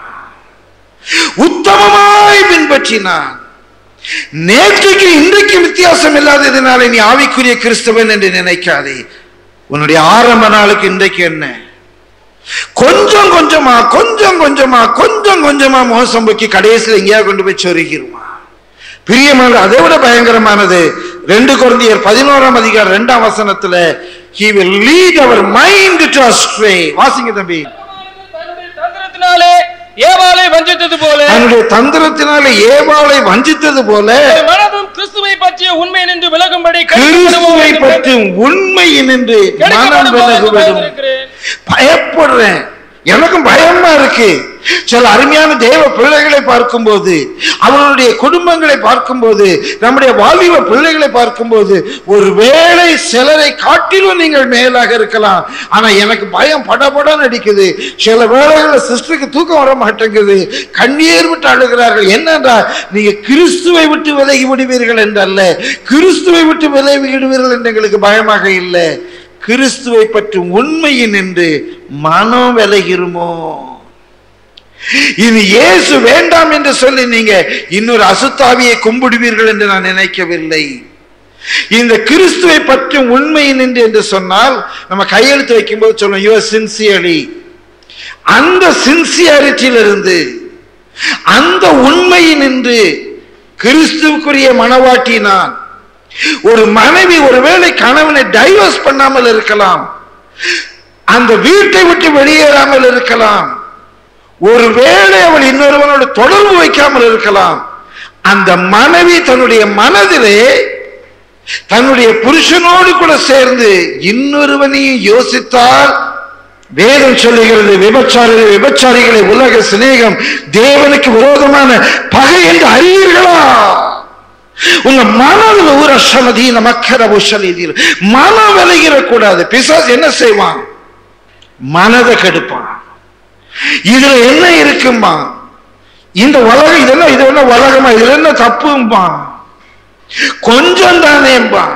உத்தமமாய் பின்பற்றினான் நேற்றைக்கு இன்றைக்கு வித்தியாசம் இல்லாததினாலே நீ ஆவிக்குரிய கிறிஸ்தவன் என்று நினைக்காதே உன்னுடைய ஆரம்ப நாளுக்கு இன்றைக்கு என்ன கொஞ்சம் கொஞ்சமா கொஞ்சம் கொஞ்சமா கொஞ்சம் கொஞ்சமா மோசம் போக்கி கடைசியில் எங்கேயா கொண்டு போய் சொருகிருவான் பிரியமான அதை விட பயங்கரமானது ரெண்டு குழந்தையர் பதினோராம் அதிகாரம் ரெண்டாம் வசனத்துல he will lead our mind to astray வாசிங்க தம்பி தன்னுடைய தந்திரத்தினாலே ஏவாளை வஞ்சித்தது போல தன்னுடைய தந்திரத்தினால ஏவாளை வஞ்சித்தது போல உங்கள் மனதும் கிறிஸ்துவை பற்றிய உண்மை நின்று விலகும்படி கிறிஸ்துவை பற்றி உண்மை நின்று மனம் விலகுவதும் பயப்படுறேன் எனக்கும் பயமா இருக்கு சில அருமையான தேவ பிள்ளைகளை பார்க்கும்போது அவர்களுடைய குடும்பங்களை பார்க்கும்போது நம்முடைய வாலிப பிள்ளைகளை பார்க்கும்போது ஒருவேளை சிலரை காட்டிலும் நீங்கள் மேலாக இருக்கலாம் ஆனா எனக்கு பயம் படபடன்னு அடிக்குது சில வேளைகளில் சிஸ்டருக்கு தூக்கம் வர மாட்டேங்குது கண்ணீர் விட்டு அழுகிறார்கள் என்னென்றால் நீங்க கிறிஸ்துவை விட்டு விலகி விடுவீர்கள் என்றல்ல கிறிஸ்துவை விட்டு விலகி விடுவீர்கள் என்று எங்களுக்கு பயமாக இல்லை கிறிஸ்துவை பற்றி உண்மையின் என்று மனம் விலகிருமோ இது இயேசு வேண்டாம் என்று சொல்லி நீங்க இன்னொரு அசுத்தாவியை கும்பிடுவீர்கள் என்று நான் நினைக்கவில்லை இந்த கிறிஸ்துவை பற்றி உண்மையின் என்று என்று சொன்னால் நம்ம கையெழுத்து வைக்கும்போது சொல்லுவோம் யுவர் சின்சியர்லி அந்த சின்சியாரிட்டியிலிருந்து அந்த உண்மையின் என்று கிறிஸ்துவுக்குரிய மனவாட்டி நான் ஒரு மனைவி ஒருவேளை கணவனை டைவர்ஸ் பண்ணாமல் இருக்கலாம் அந்த வீட்டை விட்டு வெளியேறாமல் இருக்கலாம் ஒருவேளை அவள் இன்னொருவனோடு தொடர்பு வைக்காமல் இருக்கலாம் அந்த மனைவி தன்னுடைய மனதிலே தன்னுடைய புருஷனோடு கூட சேர்ந்து இன்னொருவனையும் யோசித்தால் வேதம் சொல்லுகிறது விபச்சாரிகளை விபச்சாரிகளை உலக சிநேகம் தேவனுக்கு விரோதமான பகை என்று அறிவீர்களா உங்க மனதில் ஊர சமதீன மக்கர உஷலீதியில் மனம் விலகிடக்கூடாது பிசாசு என்ன செய்வான் மனதை கெடுப்பான் இதுல என்ன இருக்குமா இந்த உலகம் இது என்ன இது என்ன உலகமா இதுல என்ன தப்பும்பா கொஞ்சம் தானேம்பா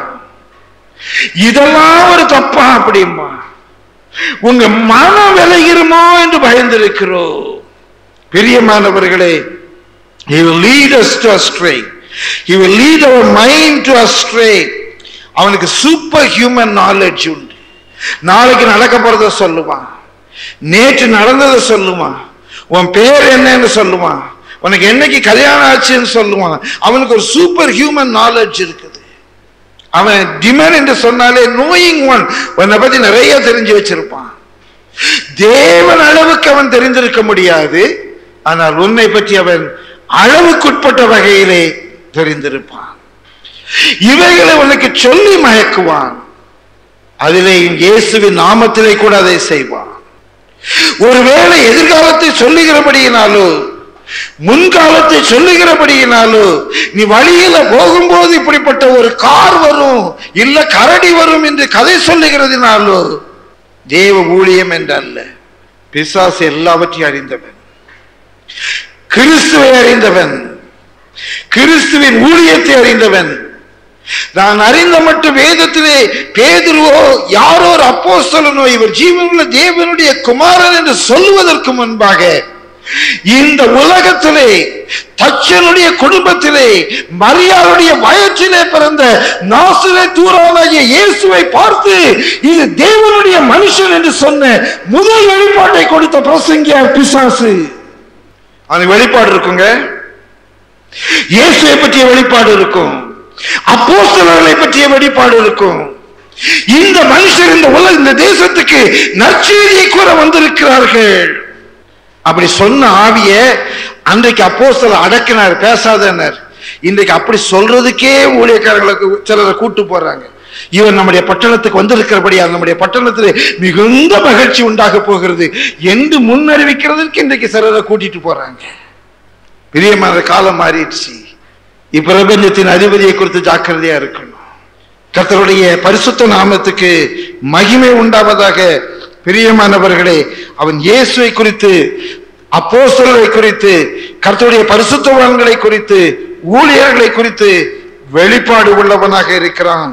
இதெல்லாம் ஒரு தப்பா அப்படிம்பா உங்க மனம் விளைகிறோமோ என்று பயந்திருக்கிறோம் பிரியமானவர்களே he will lead us to astray he will lead our mind to astray அவனுக்கு சூப்பர் ஹியூமன் நாலேஜ் உண்டு நாளைக்கு நடக்க போறத சொல்லுவான் நேற்று நடந்ததை சொல்லுவான் உன் பேர் என்னன்னு சொல்லுவான் உனக்கு என்னைக்கு கல்யாணம் ஆச்சுன்னு சொல்லுவான் அவனுக்கு ஒரு சூப்பர் ஹியூமன் நாலேஜ் இருக்குது அவன் டிமன் என்று சொன்னாலே நோயிங் ஒன் உன்னை பத்தி நிறைய தெரிஞ்சு வச்சிருப்பான் தேவன் அளவுக்கு அவன் தெரிந்திருக்க முடியாது ஆனால் உன்னை பற்றி அவன் அளவுக்குட்பட்ட வகையிலே தெரிந்திருப்பான் இவைகளை உனக்கு சொல்லி மயக்குவான் அதிலே இயேசுவின் நாமத்திலே கூட அதை செய்வான் ஒருவேளை எதிர்காலத்தை சொல்லுகிறபடியினாலோ முன்காலத்தை சொல்லுகிறபடியினாலோ நீ வழியில போகும்போது இப்படிப்பட்ட ஒரு கார் வரும் இல்ல கரடி வரும் என்று கதை சொல்லுகிறதுனாலோ தேவ ஊழியம் என்றல்ல பிசாசு எல்லாவற்றையும் அறிந்தவன் கிறிஸ்துவை அறிந்தவன் கிறிஸ்துவின் ஊழியத்தை அறிந்தவன் நான் அறிந்த மட்டும் வேதத்திலே பேதுருவோ யாரோ ஒரு அப்போஸ்தலனோ இவர் ஜீவனுள்ள தேவனுடைய குமாரன் என்று சொல்லுவதற்கு முன்பாக இந்த உலகத்திலே தச்சனுடைய குடும்பத்திலே மரியாளுடைய வயற்றிலே பிறந்த நாசிலே தூரானாகிய இயேசுவை பார்த்து இது தேவனுடைய மனுஷன் என்று சொன்ன முதல் வெளிப்பாட்டை கொடுத்த பிரசங்கிய பிசாசு அந்த வெளிப்பாடு இருக்குங்க இயேசுவை பற்றிய வெளிப்பாடு இருக்கும் அப்போஸ்தலர்களை பற்றிய வெளிப்பாடு இருக்கும் இந்த மனுஷர் இந்த உலக இந்த தேசத்துக்கு நற்செய்தியை கூற வந்திருக்கிறார்கள் அப்படி சொன்ன ஆவிய அன்றைக்கு அப்போஸ்தலர் அடக்கினார் பேசாதனர் இன்றைக்கு அப்படி சொல்றதுக்கே ஊழியக்காரர்களுக்கு சிலரை கூட்டு போறாங்க இவன் நம்முடைய பட்டணத்துக்கு வந்திருக்கிறபடியா நம்முடைய பட்டணத்தில் மிகுந்த மகிழ்ச்சி உண்டாக போகிறது என்று முன்னறிவிக்கிறதுக்கு இன்றைக்கு சிலரை கூட்டிட்டு போறாங்க பிரியமான காலம் மாறிடுச்சு இப்பிரபஞ்சத்தின் அதிபதியை குறித்து ஜாக்கிரதையா இருக்கணும் கர்த்தருடைய பரிசுத்த நாமத்துக்கு மகிமை உண்டாவதாக பிரியமானவர்களே அவன் இயேசுவை குறித்து அப்போஸ்தலரை குறித்து கர்த்தருடைய பரிசுத்தவான்களை குறித்து ஊழியர்களை குறித்து வெளிப்பாடு உள்ளவனாக இருக்கிறான்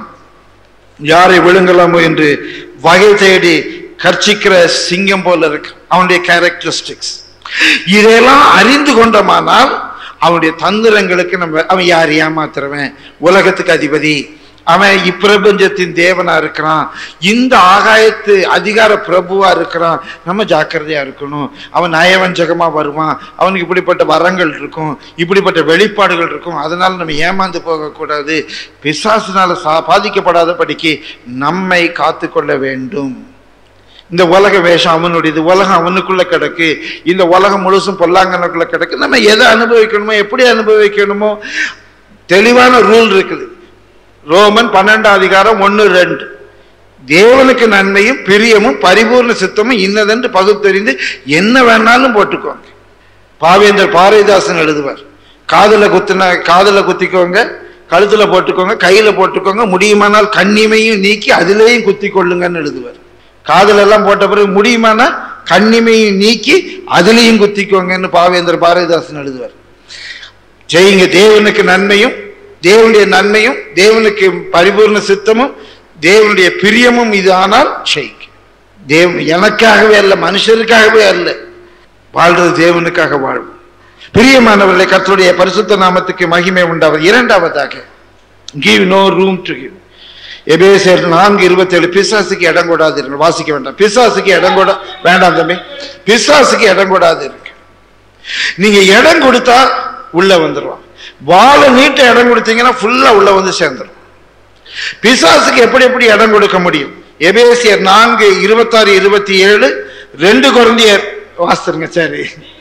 யாரை விழுங்கலாமோ என்று வகை தேடி கர்ச்சிக்கிற சிங்கம் போல இருக்கு அவனுடைய கேரக்டரிஸ்டிக்ஸ் இதையெல்லாம் அறிந்து கொண்டோமானால் அவனுடைய தந்திரங்களுக்கு நம்ம அவன் யார் ஏமாத்துறவன் உலகத்துக்கு அதிபதி அவன் இப்பிரபஞ்சத்தின் தேவனா இருக்கிறான் இந்த ஆகாயத்து அதிகார பிரபுவா இருக்கிறான் நம்ம ஜாக்கிரதையா இருக்கணும் அவன் நயவஞ்சகமா வருவான் அவனுக்கு இப்படிப்பட்ட வரங்கள் இருக்கும் இப்படிப்பட்ட வெளிப்பாடுகள் இருக்கும் அதனால நம்ம ஏமாந்து போகக்கூடாது பிசாசினால சா பாதிக்கப்படாத படிக்கு நம்மை காத்து கொள்ள வேண்டும் இந்த உலக வேஷம் அவனுடையது உலகம் அவனுக்குள்ள கிடக்கு இந்த உலகம் முழுசும் பொல்லாங்கனுக்குள்ள கிடக்கு நம்ம எதை அனுபவிக்கணுமோ எப்படி அனுபவிக்கணுமோ தெளிவான ரூல் இருக்குது ரோமன் பன்னெண்டாம் அதிகாரம் ஒன்று ரெண்டு தேவனுக்கு நன்மையும் பிரியமும் பரிபூர்ண சித்தமும் இன்னதென்று பகுத்தறிந்து என்ன வேணாலும் போட்டுக்கோங்க பாவேந்தர் பாரதிதாசன் எழுதுவார் காதுல குத்துன காதுல குத்திக்கோங்க கழுத்துல போட்டுக்கோங்க கையில போட்டுக்கோங்க முடியுமானால் கண்ணிமையும் நீக்கி அதிலேயும் குத்தி கொள்ளுங்கன்னு எழுதுவார் காதுல எல்லாம் போட்ட பிறகு முடியுமானா கண்ணிமையும் நீக்கி அதிலையும் குத்திக்கோங்கன்னு பாவேந்தர் பாரதிதாசன் எழுதுவார் செய்யுங்க தேவனுக்கு நன்மையும் தேவனுடைய நன்மையும் தேவனுக்கு பரிபூர்ண சித்தமும் தேவனுடைய பிரியமும் இது ஆனால் செய்யுங்க தேவன் எனக்காகவே அல்ல மனுஷருக்காகவே அல்ல வாழ்றது தேவனுக்காக வாழ்வும் பிரியமானவர்களை கர்த்தருடைய பரிசுத்த நாமத்துக்கு மகிமை உண்டாவது இரண்டாவதாக give no room to give எபேசியர் நான்கு இருபத்தேழு பிசாசுக்கு இடம் கொடாதீர்கள் வாசிக்க வேண்டாம் பிசாசுக்கு இடம் கொட வேண்டாம் தம்பி பிசாசுக்கு இடம் கொடாதீர்கள் நீங்க இடம் கொடுத்தா உள்ள வந்துருவான் வாழை நீட்ட இடம் கொடுத்தீங்கன்னா ஃபுல்லா உள்ள வந்து சேர்ந்துடும் பிசாசுக்கு எப்படி எப்படி இடம் கொடுக்க முடியும் எபேசியர் நான்கு இருபத்தாறு இருபத்தி ஏழு ரெண்டு குழந்தையர் வாசிருங்க சரி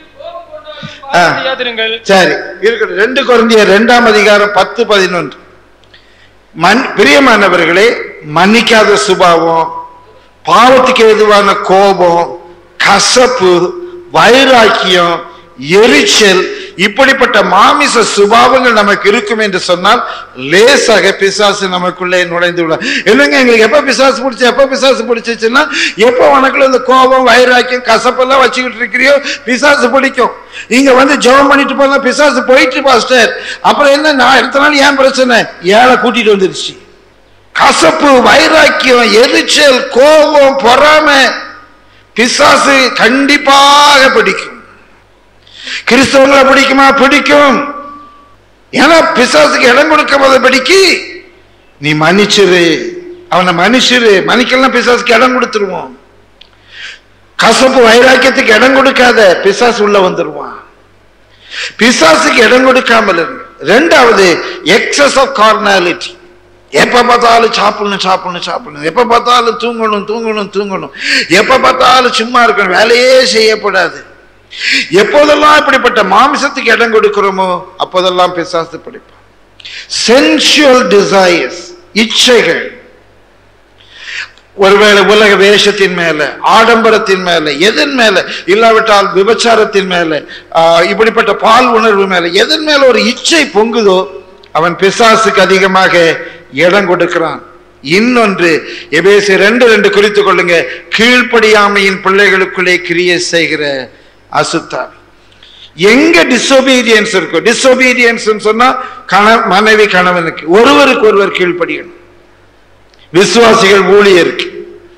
ஆ. செய்யாதிருங்கள் சரி இருக்கட்டும் ரெண்டு குழந்தையர் ரெண்டாம் அதிகாரம் பத்து பதினொன்று மன் பிரியமானவர்களே மன்னிக்காத சுபாவம் பாவத்துக்கு ஏதுவான கோபம் கசப்பு வைராக்கியம் எரிச்சல் இப்படிப்பட்ட மாமிச சுபாவங்கள் நமக்கு இருக்கும் என்று சொன்னால் லேசாக பிசாசு நமக்குள்ளே நுழைந்து விட இல்லைங்க எங்களுக்கு எப்ப பிசாசு பிடிச்சி எப்ப பிசாசு பிடிச்சிச்சுன்னா எப்ப உனக்குள்ள இந்த கோபம் வைராக்கியம் கசப்பெல்லாம் வச்சுக்கிட்டு இருக்கிறியோ பிசாசு பிடிக்கும் இங்க வந்து ஜெபம் பண்ணிட்டு போனா பிசாசு போயிட்டு பாஸ்டர் அப்புறம் என்ன நான் அடுத்த நாள் ஏன் பிரச்சனை ஏழை கூட்டிட்டு வந்துருச்சு கசப்பு வைராக்கியம் எரிச்சல் கோபம் பொறாமை பிசாசு கண்டிப்பாக பிடிக்கும் கிறிஸ்தவங்களை பிடிக்குமா பிடிக்கும் ஏன்னா பிசாசுக்கு இடம் கொடுக்கும் போது பிடிக்கி நீ மன்னிச்சிரு அவனை மன்னிச்சிரு மன்னிக்கலாம் பிசாசுக்கு இடம் கொடுத்துருவோம் கசப்பு வைராக்கியத்துக்கு இடம் கொடுக்காத பிசாசு உள்ள வந்துருவான் பிசாசுக்கு இடம் கொடுக்காமல் இரு. ரெண்டாவது எக்ஸஸ் ஆஃப் கார்னாலிட்டி எப்ப பார்த்தாலும் சாப்பிடணும் சாப்பிடணும் சாப்பிடணும் எப்ப பார்த்தாலும் தூங்கணும் தூங்கணும் தூங்கணும் எப்ப பார்த்தாலும் சும்மா இருக்கணும் வேலையே செய்யப்படாது எப்போதெல்லாம் இப்படிப்பட்ட மாமிசத்துக்கு இடம் கொடுக்கிறோமோ அப்போதெல்லாம் பிசாசு பிடிப்பான் சென்சுவல் டிசைர்ஸ் இச்சைகள் ஒருவேளை உலக வேஷத்தின் மேல ஆடம்பரத்தின் மேல எதன் மேல இல்லாவிட்டால் விபச்சாரத்தின் மேல ஆஹ், இப்படிப்பட்ட பால் உணர்வு மேல எதன் மேல ஒரு இச்சை பொங்குதோ அவன் பிசாசுக்கு அதிகமாக இடம் கொடுக்கிறான் இன்னொன்று எபேசி ரெண்டு ரெண்டு குறித்து கொள்ளுங்க கீழ்ப்படியாமையின் பிள்ளைகளுக்குள்ளே கிரியை செய்கிற அசுத்தாவி எங்க டிசோபீடியன்ஸ் இருக்கும் டிசோபீடியன்ஸ் சொன்னா கண மனைவி கணவனுக்கு ஒருவருக்கு ஒருவர் கீழ்ப்படியணும் விசுவாசிகள் ஊழியருக்கு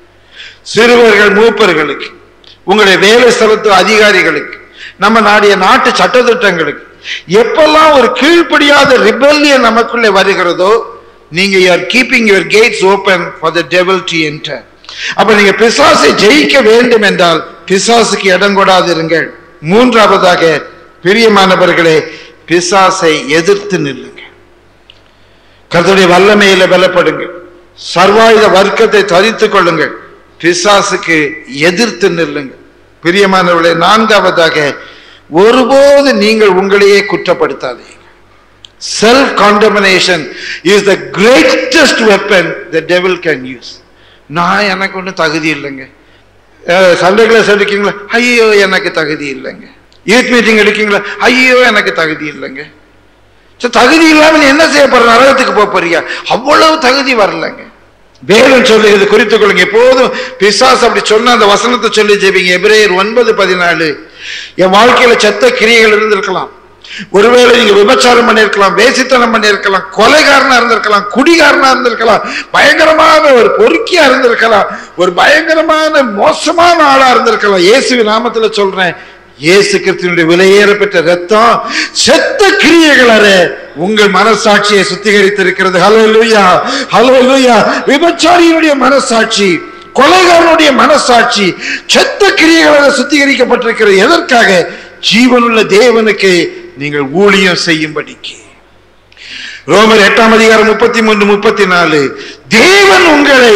சிறுவர்கள் மூப்பர்களுக்கு உங்களுடைய வேலை ஸ்தலத்து அதிகாரிகளுக்கு நம்ம நாடிய நாட்டு சட்டத்திட்டங்களுக்கு எப்பெல்லாம் ஒரு கீழ்ப்படியாத ரிபல்லியன் நமக்குள்ளே வருகிறதோ நீங்க you are keeping your gates open for the devil to enter அப்ப நீங்க பிசாசை ஜெயிக்க வேண்டும் என்றால் பிசாசுக்கு இடம் கொடாதிருங்கள் மூன்றாவதாக பிரியமானவர்களே பிசாசை எதிர்த்து நில்லுங்க கர்த்தருடைய வல்லமையில பலப்படுங்கள் சர்வாயுத வர்க்கத்தை தரித்துக் கொள்ளுங்கள் பிசாசுக்கு எதிர்த்து நில்லுங்கள் பிரியமானவர்களே நான்காவதாக ஒருபோது நீங்கள் உங்களையே குற்றப்படுத்தாதீங்க self condemnation is the greatest weapon the devil can use நான் எனக்கு ஒன்றும் தகுதி இல்லைங்க சண்டே கிளாஸ் எடுக்கீங்களா ஐயோ எனக்கு தகுதி இல்லைங்க யூத் மீட்டிங் எடுக்கீங்களா ஐயோ எனக்கு தகுதி இல்லைங்க சரி, தகுதி இல்லாம நீ என்ன செய்ய போற நரகத்துக்கு போக போறியா அவ்வளவு தகுதி வரலங்க வேதம் சொல்லுகிறது குறித்துக் கொள்ளுங்க எப்போதும் பிசாஸ் அப்படி சொன்ன அந்த வசனத்தை சொல்லி ஜெபிங்க எபிரேயர் ஒன்பது பதினாலு என் வாழ்க்கையில செத்த கிரியைகள் இருந்திருக்கலாம் ஒருவேளை நீங்க விபச்சாரம் பண்ணியிருக்கலாம் வேசித்தனம் பண்ணியிருக்கலாம் கொலைகாரனா இருந்திருக்கலாம் குடிகாரனா இருந்திருக்கலாம் பயங்கரமான ஒரு பொறுக்கியா இருந்திருக்கலாம் ஒரு பயங்கரமான மோசமான ஆளா இருந்திருக்கலாம் இயேசுவின் நாமத்துல சொல்றேன் இயேசு கிறிஸ்துவனுடைய விலையேற பெற்ற ரத்தம் செத்த கிரியைகள் அற உங்கள் மனசாட்சியை சுத்திகரித்திருக்கிறது ஹலோ லூயா ஹலோ லூயா விபச்சாரியினுடைய மனசாட்சி கொலைகாரனுடைய மனசாட்சி செத்த கிரியைகளாக சுத்திகரிக்கப்பட்டிருக்கிறது எதற்காக ஜீவனுள்ள தேவனுக்கு நீங்கள் ஊழியம் செய்யும்படிக்கு ரோமர் எட்டாம் அதிகாரம் முப்பத்தி மூன்று முப்பத்தி நாலு தேவன் உங்களை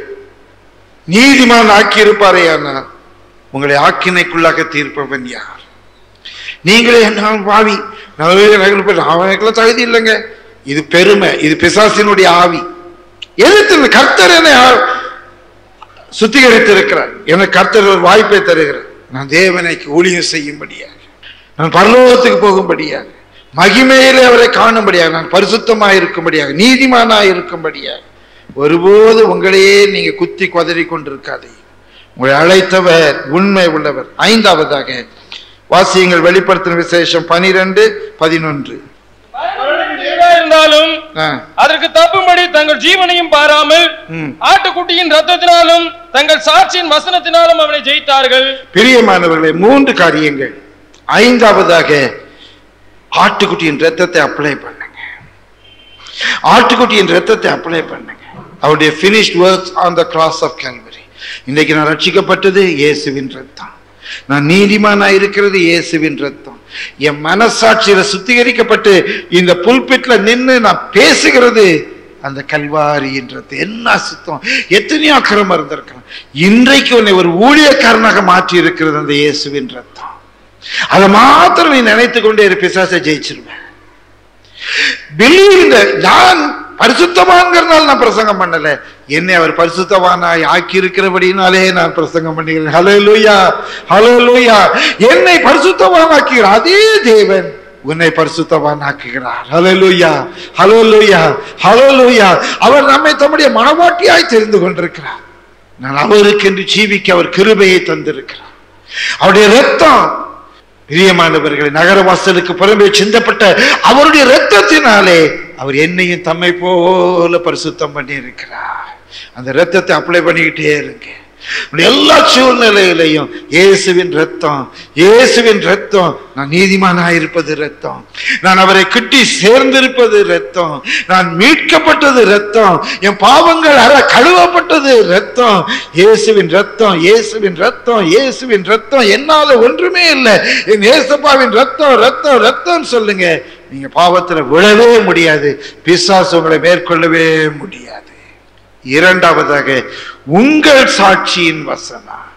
நீதிமான் ஆக்கியிருப்பாரே ஆனால் உங்களை ஆக்கினைக்குள்ளாக தீர்ப்பவன் யார் நீங்களே நான் பாவி அவனுக்கெல்லாம் தகுதி இல்லைங்க இது பெருமை இது பிசாசினுடைய ஆவி எதிர்த்து கர்த்தர் என்னை ஆ- சுத்திகரித்திருக்கிறார் எனக்கு கர்த்தர் ஒரு வாய்ப்பை தருகிறார் நான் தேவனைக்கு ஊழியம் செய்யும்படியாக நான் பரலோகத்துக்கு போகும்படியாக மகிமையிலே அவரை காணும்படியாக நான் பரிசுத்தமாக இருக்கும்படியாக நீதிமானாக இருக்கும்படியாக ஒருபோது உங்களையே நீங்க குத்தி குதறி கொண்டிருக்காதே உங்களை அழைத்தவர் உண்மை உள்ளவர் ஐந்தாவதாக வாசியங்கள் வெளிப்படுத்தின விசேஷம் பனிரெண்டு பதினொன்று மரணம் எதுவா இருந்தாலும் ஆ, அதற்கு தப்பும்படி தங்கள் ஜீவனையும் பாராமல் ம். ஆட்டுக்குட்டியின் ரத்தத்தினாலும் தங்கள் சாட்சியின் வசனத்தினாலும் அவனை ஜெயித்தார்கள் பிரியமானவர்களே மூன்று காரியங்கள் ஐந்தாவதாக ஆட்டுக்குட்டியின் ரத்தத்தை அப்ளை பண்ணுங்க ஆட்டுக்குட்டியின் ரத்தத்தை அப்ளை பண்ணுங்க அவருடைய finished works on the cross of Calvary இன்னைக்கு நான் ரட்சிக்கப்பட்டது இயேசுவின் ரத்தம் நான் நீதிமானா இருக்கிறது இயேசுவின் ரத்தம் என் மனசாட்சியில சுத்திகரிக்கப்பட்டு இந்த புல்பிட்ல நின்னு நான் பேசுகிறது அந்த கல்வாரியின் ரத்தம் என்ன சுத்தம் எத்தனையோ அக்கிரமம் இருந்திருக்கலாம் இன்றைக்கு உன்னை ஒரு ஊழியக்காரனாக மாற்றி இருக்கிறது அந்த இயேசுவின் ரத்தம் அதை மாத்திரம் நீ நினைத்து கொண்டே இரு பிசாசை ஜெயிச்சிருவேன் believe in the- நான் பரிசுத்தவான்கிறதுனால நான் பிரசங்கம் பண்ணல என்னை அவர் பரிசுத்தவானாய் ஆக்கி இருக்கிறபடினாலே நான் பிரசங்கம் பண்ணுகிறேன் ஹலோ லூயா ஹலோ லூயா என்னை பரிசுத்தவானாக்கிறார் அதே தேவன் உன்னை பரிசுத்தவான் ஆக்குகிறார் ஹalleluya ஹalleluya ஹalleluya அவர் நம்மை தம்முடைய மனவாட்டியாய் தெரிந்து கொண்டிருக்கிறார் நான் அவருக்கு என்று ஜீவிக்க அவர் கிருபையை தந்திருக்கிறார் அவருடைய ரத்தம் பிரியமானவர்களை நகரவாசலுக்கு புறம்பே சிந்தப்பட்ட அவருடைய ரத்தத்தினாலே அவர் என்னையும் தம்மை போல பரிசுத்தம் பண்ணி இருக்கிறார் அந்த ரத்தத்தை அப்ளை பண்ணிக்கிட்டே இருங்க உங்களுடைய எல்லா சூழ்நிலையிலையும் இயேசுவின் ரத்தம் இயேசுவின் ரத்தம் நான் நீதிமானாயிருப்பது ரத்தம் நான் அவரை கிட்டி சேர்ந்திருப்பது ரத்தம் நான் மீட்கப்பட்டது ரத்தம் என் பாவங்கள் அற கழுவப்பட்டது ரத்தம் இயேசுவின் ரத்தம் இயேசுவின் ரத்தம் இயேசுவின் ரத்தம் என்னால ஒன்றுமே இல்லை என் இயேசப்பாவின் ரத்தம் ரத்தம் ரத்தம் சொல்லுங்க நீங்க பாவத்துல விழவே முடியாது பிசாசு உங்களை மேற்கொள்ளவே முடியாது இரண்டாவதாக உங்கள் சாட்சியின் வசனம்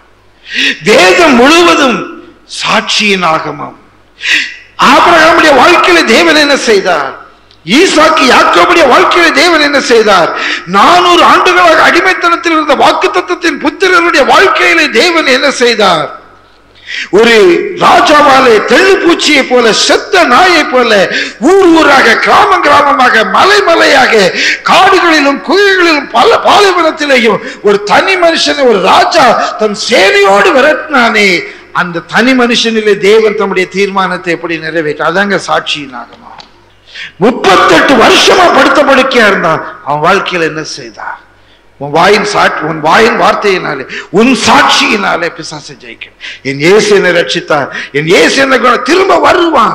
வேதம் முழுவதும் சாட்சியின் ஆகமம் ஆபிரகாமுடைய வாழ்க்கையில தேவன் என்ன செய்தார் ஈசாக்கு யாக்கோபுடைய வாழ்க்கையில தேவன் என்ன செய்தார் நானூறு ஆண்டுகளாக அடிமைத்தனத்தில் இருந்த வாக்கு தத்துவத்தின் புத்திரருடைய வாழ்க்கையிலே தேவன் என்ன செய்தார் ஒரு ராஜாவாலே தெள்ளு பூச்சியை போல செத்த நாயை போல ஊர் ஊராக கிராமம் கிராமமாக மலை மலையாக காடுகளிலும் குகைகளிலும் பல பாலைவனத்திலேயும் ஒரு தனி மனுஷனை ஒரு ராஜா தன் சேனையோடு விரட்டினானே அந்த தனி மனுஷனிலே தேவன் தம்முடைய தீர்மானத்தை எப்படி நிறைவேற்ற அதாங்க சாட்சியினாகமா முப்பத்தெட்டு வருஷமா படுத்த படுக்கையா இருந்தான் அவன் வாழ்க்கையில என்ன செய்தான் உன் வாயின் சாட்சி உன் வாயின் வார்த்தையினாலே உன் சாட்சியினாலே பிசாசை ஜெயிக்கும் என் இயேசு என்னை ரட்சித்தார் என் இயேசு என்ன குணம் திரும்ப வருவான்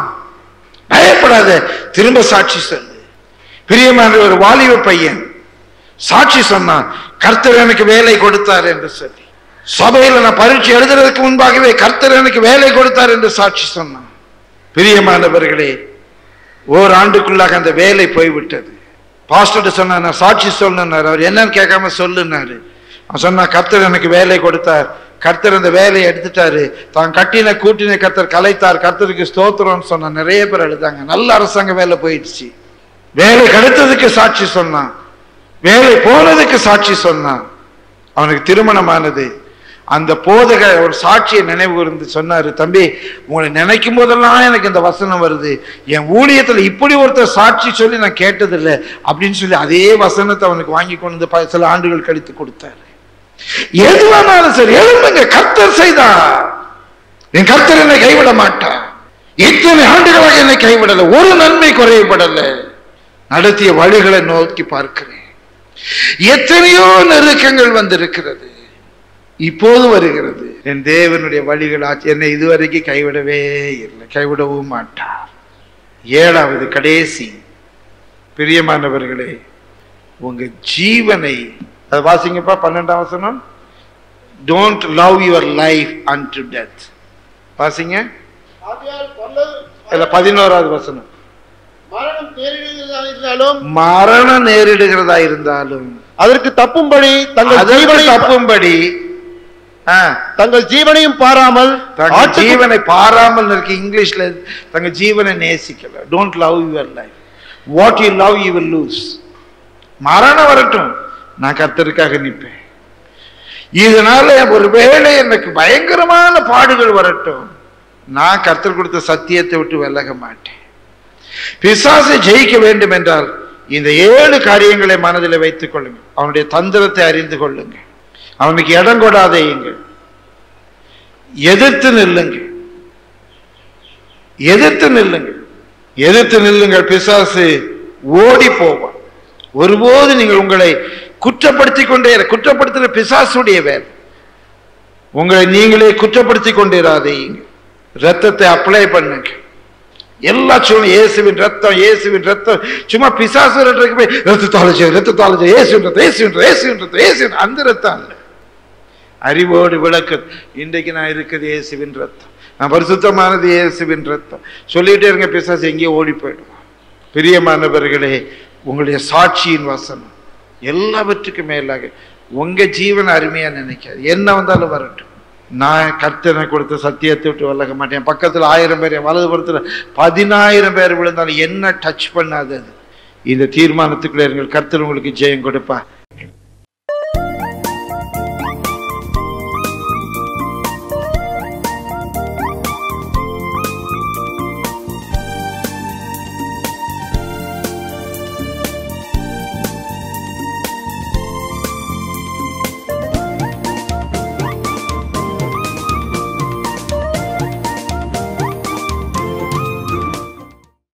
பயப்படாத திரும்ப சாட்சி சொல்லு பிரியமான ஒரு வாலிப பையன் சாட்சி சொன்னான் கர்த்தர் எனக்கு வேலை கொடுத்தார் என்று சொல்லி சபையில நான் பரீட்சை எழுதுறதுக்கு முன்பாகவே கர்த்தர் எனக்கு வேலை கொடுத்தார் என்று சாட்சி சொன்னான் பிரியமானவர்களே ஓராண்டுக்குள்ளாக அந்த வேலை போய்விட்டது பாஸ்டர் சொன்னா நான் சாட்சி சொல்லணுன்னாரு அவர் என்னன்னு கேட்காம சொல்லுனாரு அவன் சொன்னா கர்த்தர் எனக்கு வேலை கொடுத்தார் கர்த்தர் அந்த வேலையை எடுத்துட்டாரு தான் கட்டின கூட்டின கர்த்தர் கலைத்தார் கர்த்தருக்கு ஸ்தோத்திரம்னு சொன்னா நிறைய பேர் எழுதாங்க நல்ல அரசாங்க வேலை போயிடுச்சு வேலை கிடைத்ததுக்கு சாட்சி சொன்னான் வேலை போனதுக்கு சாட்சி சொன்னான் அவனுக்கு திருமணமானது அந்த போதக ஒரு சாட்சியை நினைவு இருந்து சொன்னாரு தம்பி உங்களை நினைக்கும் போதெல்லாம் எனக்கு இந்த வசனம் வருது என் ஊழியத்துல இப்படி ஒருத்தர் சாட்சி சொல்லி நான் கேட்டதில்லை அப்படின்னு சொல்லி அதே வசனத்தை அவனுக்கு வாங்கி கொண்டு வந்து ப- சில ஆண்டுகள் கழித்து கொடுத்தாரு எதுவானாலும் சரி எழுந்துங்க கர்த்தர் செய்தார் என் கர்த்தர் என்னை கைவிட மாட்டார் இத்தனை ஆண்டுகளாக என்னை கைவிடல ஒரு நன்மை குறையப்படல நடத்திய வழிகளை நோக்கி பார்க்கிறேன் எத்தனையோ நெருக்கங்கள் வந்திருக்கிறது இப்போது வருகிறது என் தேவனுடைய வழிகள் ஆச்சு என்னை இதுவரைக்கும் கைவிடவே இல்லை கைவிடவும் மாட்டார் ஏழாவது கடைசி பிரியமானவர்களே உங்க ஜீவனை அதை வாசிங்கப்பா பன்னெண்டாம் வசனம் don't love your life unto death வாசிங்க ஆகையால் பரலோக- இல்ல பதினோராவது வசனம் மரணம் நேரிடுகிறதா இருந்தாலும் மரணம் நேரிடுகிறதா இருந்தாலும் அதற்கு தப்பும்படி தங்கள் அதற்கு ஜீவனை தப்பும்படி ஆ, தங்கள் ஜீவனையும் பாராமல் தங்கள் ஆட்டுக்கு- ஜீவனை பாராமல் இருக்கு இங்கிலீஷ்ல தங்க ஜீவனை நேசிக்கல don't love your life what you love you will lose மரணம் வரட்டும் நான் கர்த்தருக்காக நிற்பேன் இதனால ஒருவேளை எனக்கு பயங்கரமான பாடுகள் வரட்டும் நான் கர்த்தர் கொடுத்த சத்தியத்தை விட்டு விலக மாட்டேன் பிசாசை ஜெயிக்க வேண்டும் என்றால் இந்த ஏழு காரியங்களை மனதில் வைத்துக் கொள்ளுங்க அவனுடைய தந்திரத்தை அறிந்து கொள்ளுங்க அவனுக்கு இடம் கொடாதேயுங்க எதிர்த்து நில்லுங்க எதிர்த்து நில்லுங்க எதிர்த்து நில்லுங்கள் பிசாசு ஓடி போவான் ஒருபோது நீங்கள் உங்களை குற்றப்படுத்திக் கொண்டே இரு- குற்றப்படுத்துகிற பிசாசுடைய வேலை உங்களை நீங்களே குற்றப்படுத்திக் கொண்டிராதீங்க ரத்தத்தை அப்ளை பண்ணுங்க எல்லா சூழ்நிலை இயேசுவின் ரத்தம் இயேசுவின் ரத்தம் சும்மா பிசாசு ரத்தத்துக்கு போய் ரத்தத்தாலஜி ரத்தத்தாலஜி இயேசுவின் ரத்தம் இயேசுவின் ரத்தம் இயேசுவின் ரத்தம் இயேசுவின் அந்த ரத்தம் இல்லை அறிவோடு விளக்கு இன்றைக்கு நான் இருக்குது இயேசுவின் ரத்தம் நான் பரிசுத்தமானது இயேசுவின் ரத்தம் சொல்லிட்டே இருங்க பிசாசு எங்கேயோ ஓடி போயிடுவான் பிரியமானவர்களே உங்களுடைய சாட்சியின் வசனம் எல்லாவற்றுக்கும் மேலாக உங்க ஜீவன் அருமையா நினைக்காது என்ன வந்தாலும் வரட்டும் நான் கர்த்தனை கொடுத்த சத்தியத்தை விட்டு விலக மாட்டேன் பக்கத்துல ஆயிரம் பேர் என் வலது புறத்துல பதினாயிரம் பேர் விழுந்தாலும் என்ன டச் பண்ணாது அது இந்த தீர்மானத்துக்குள்ள இருங்கள் கர்த்தர் உங்களுக்கு ஜெயம் கொடுப்பா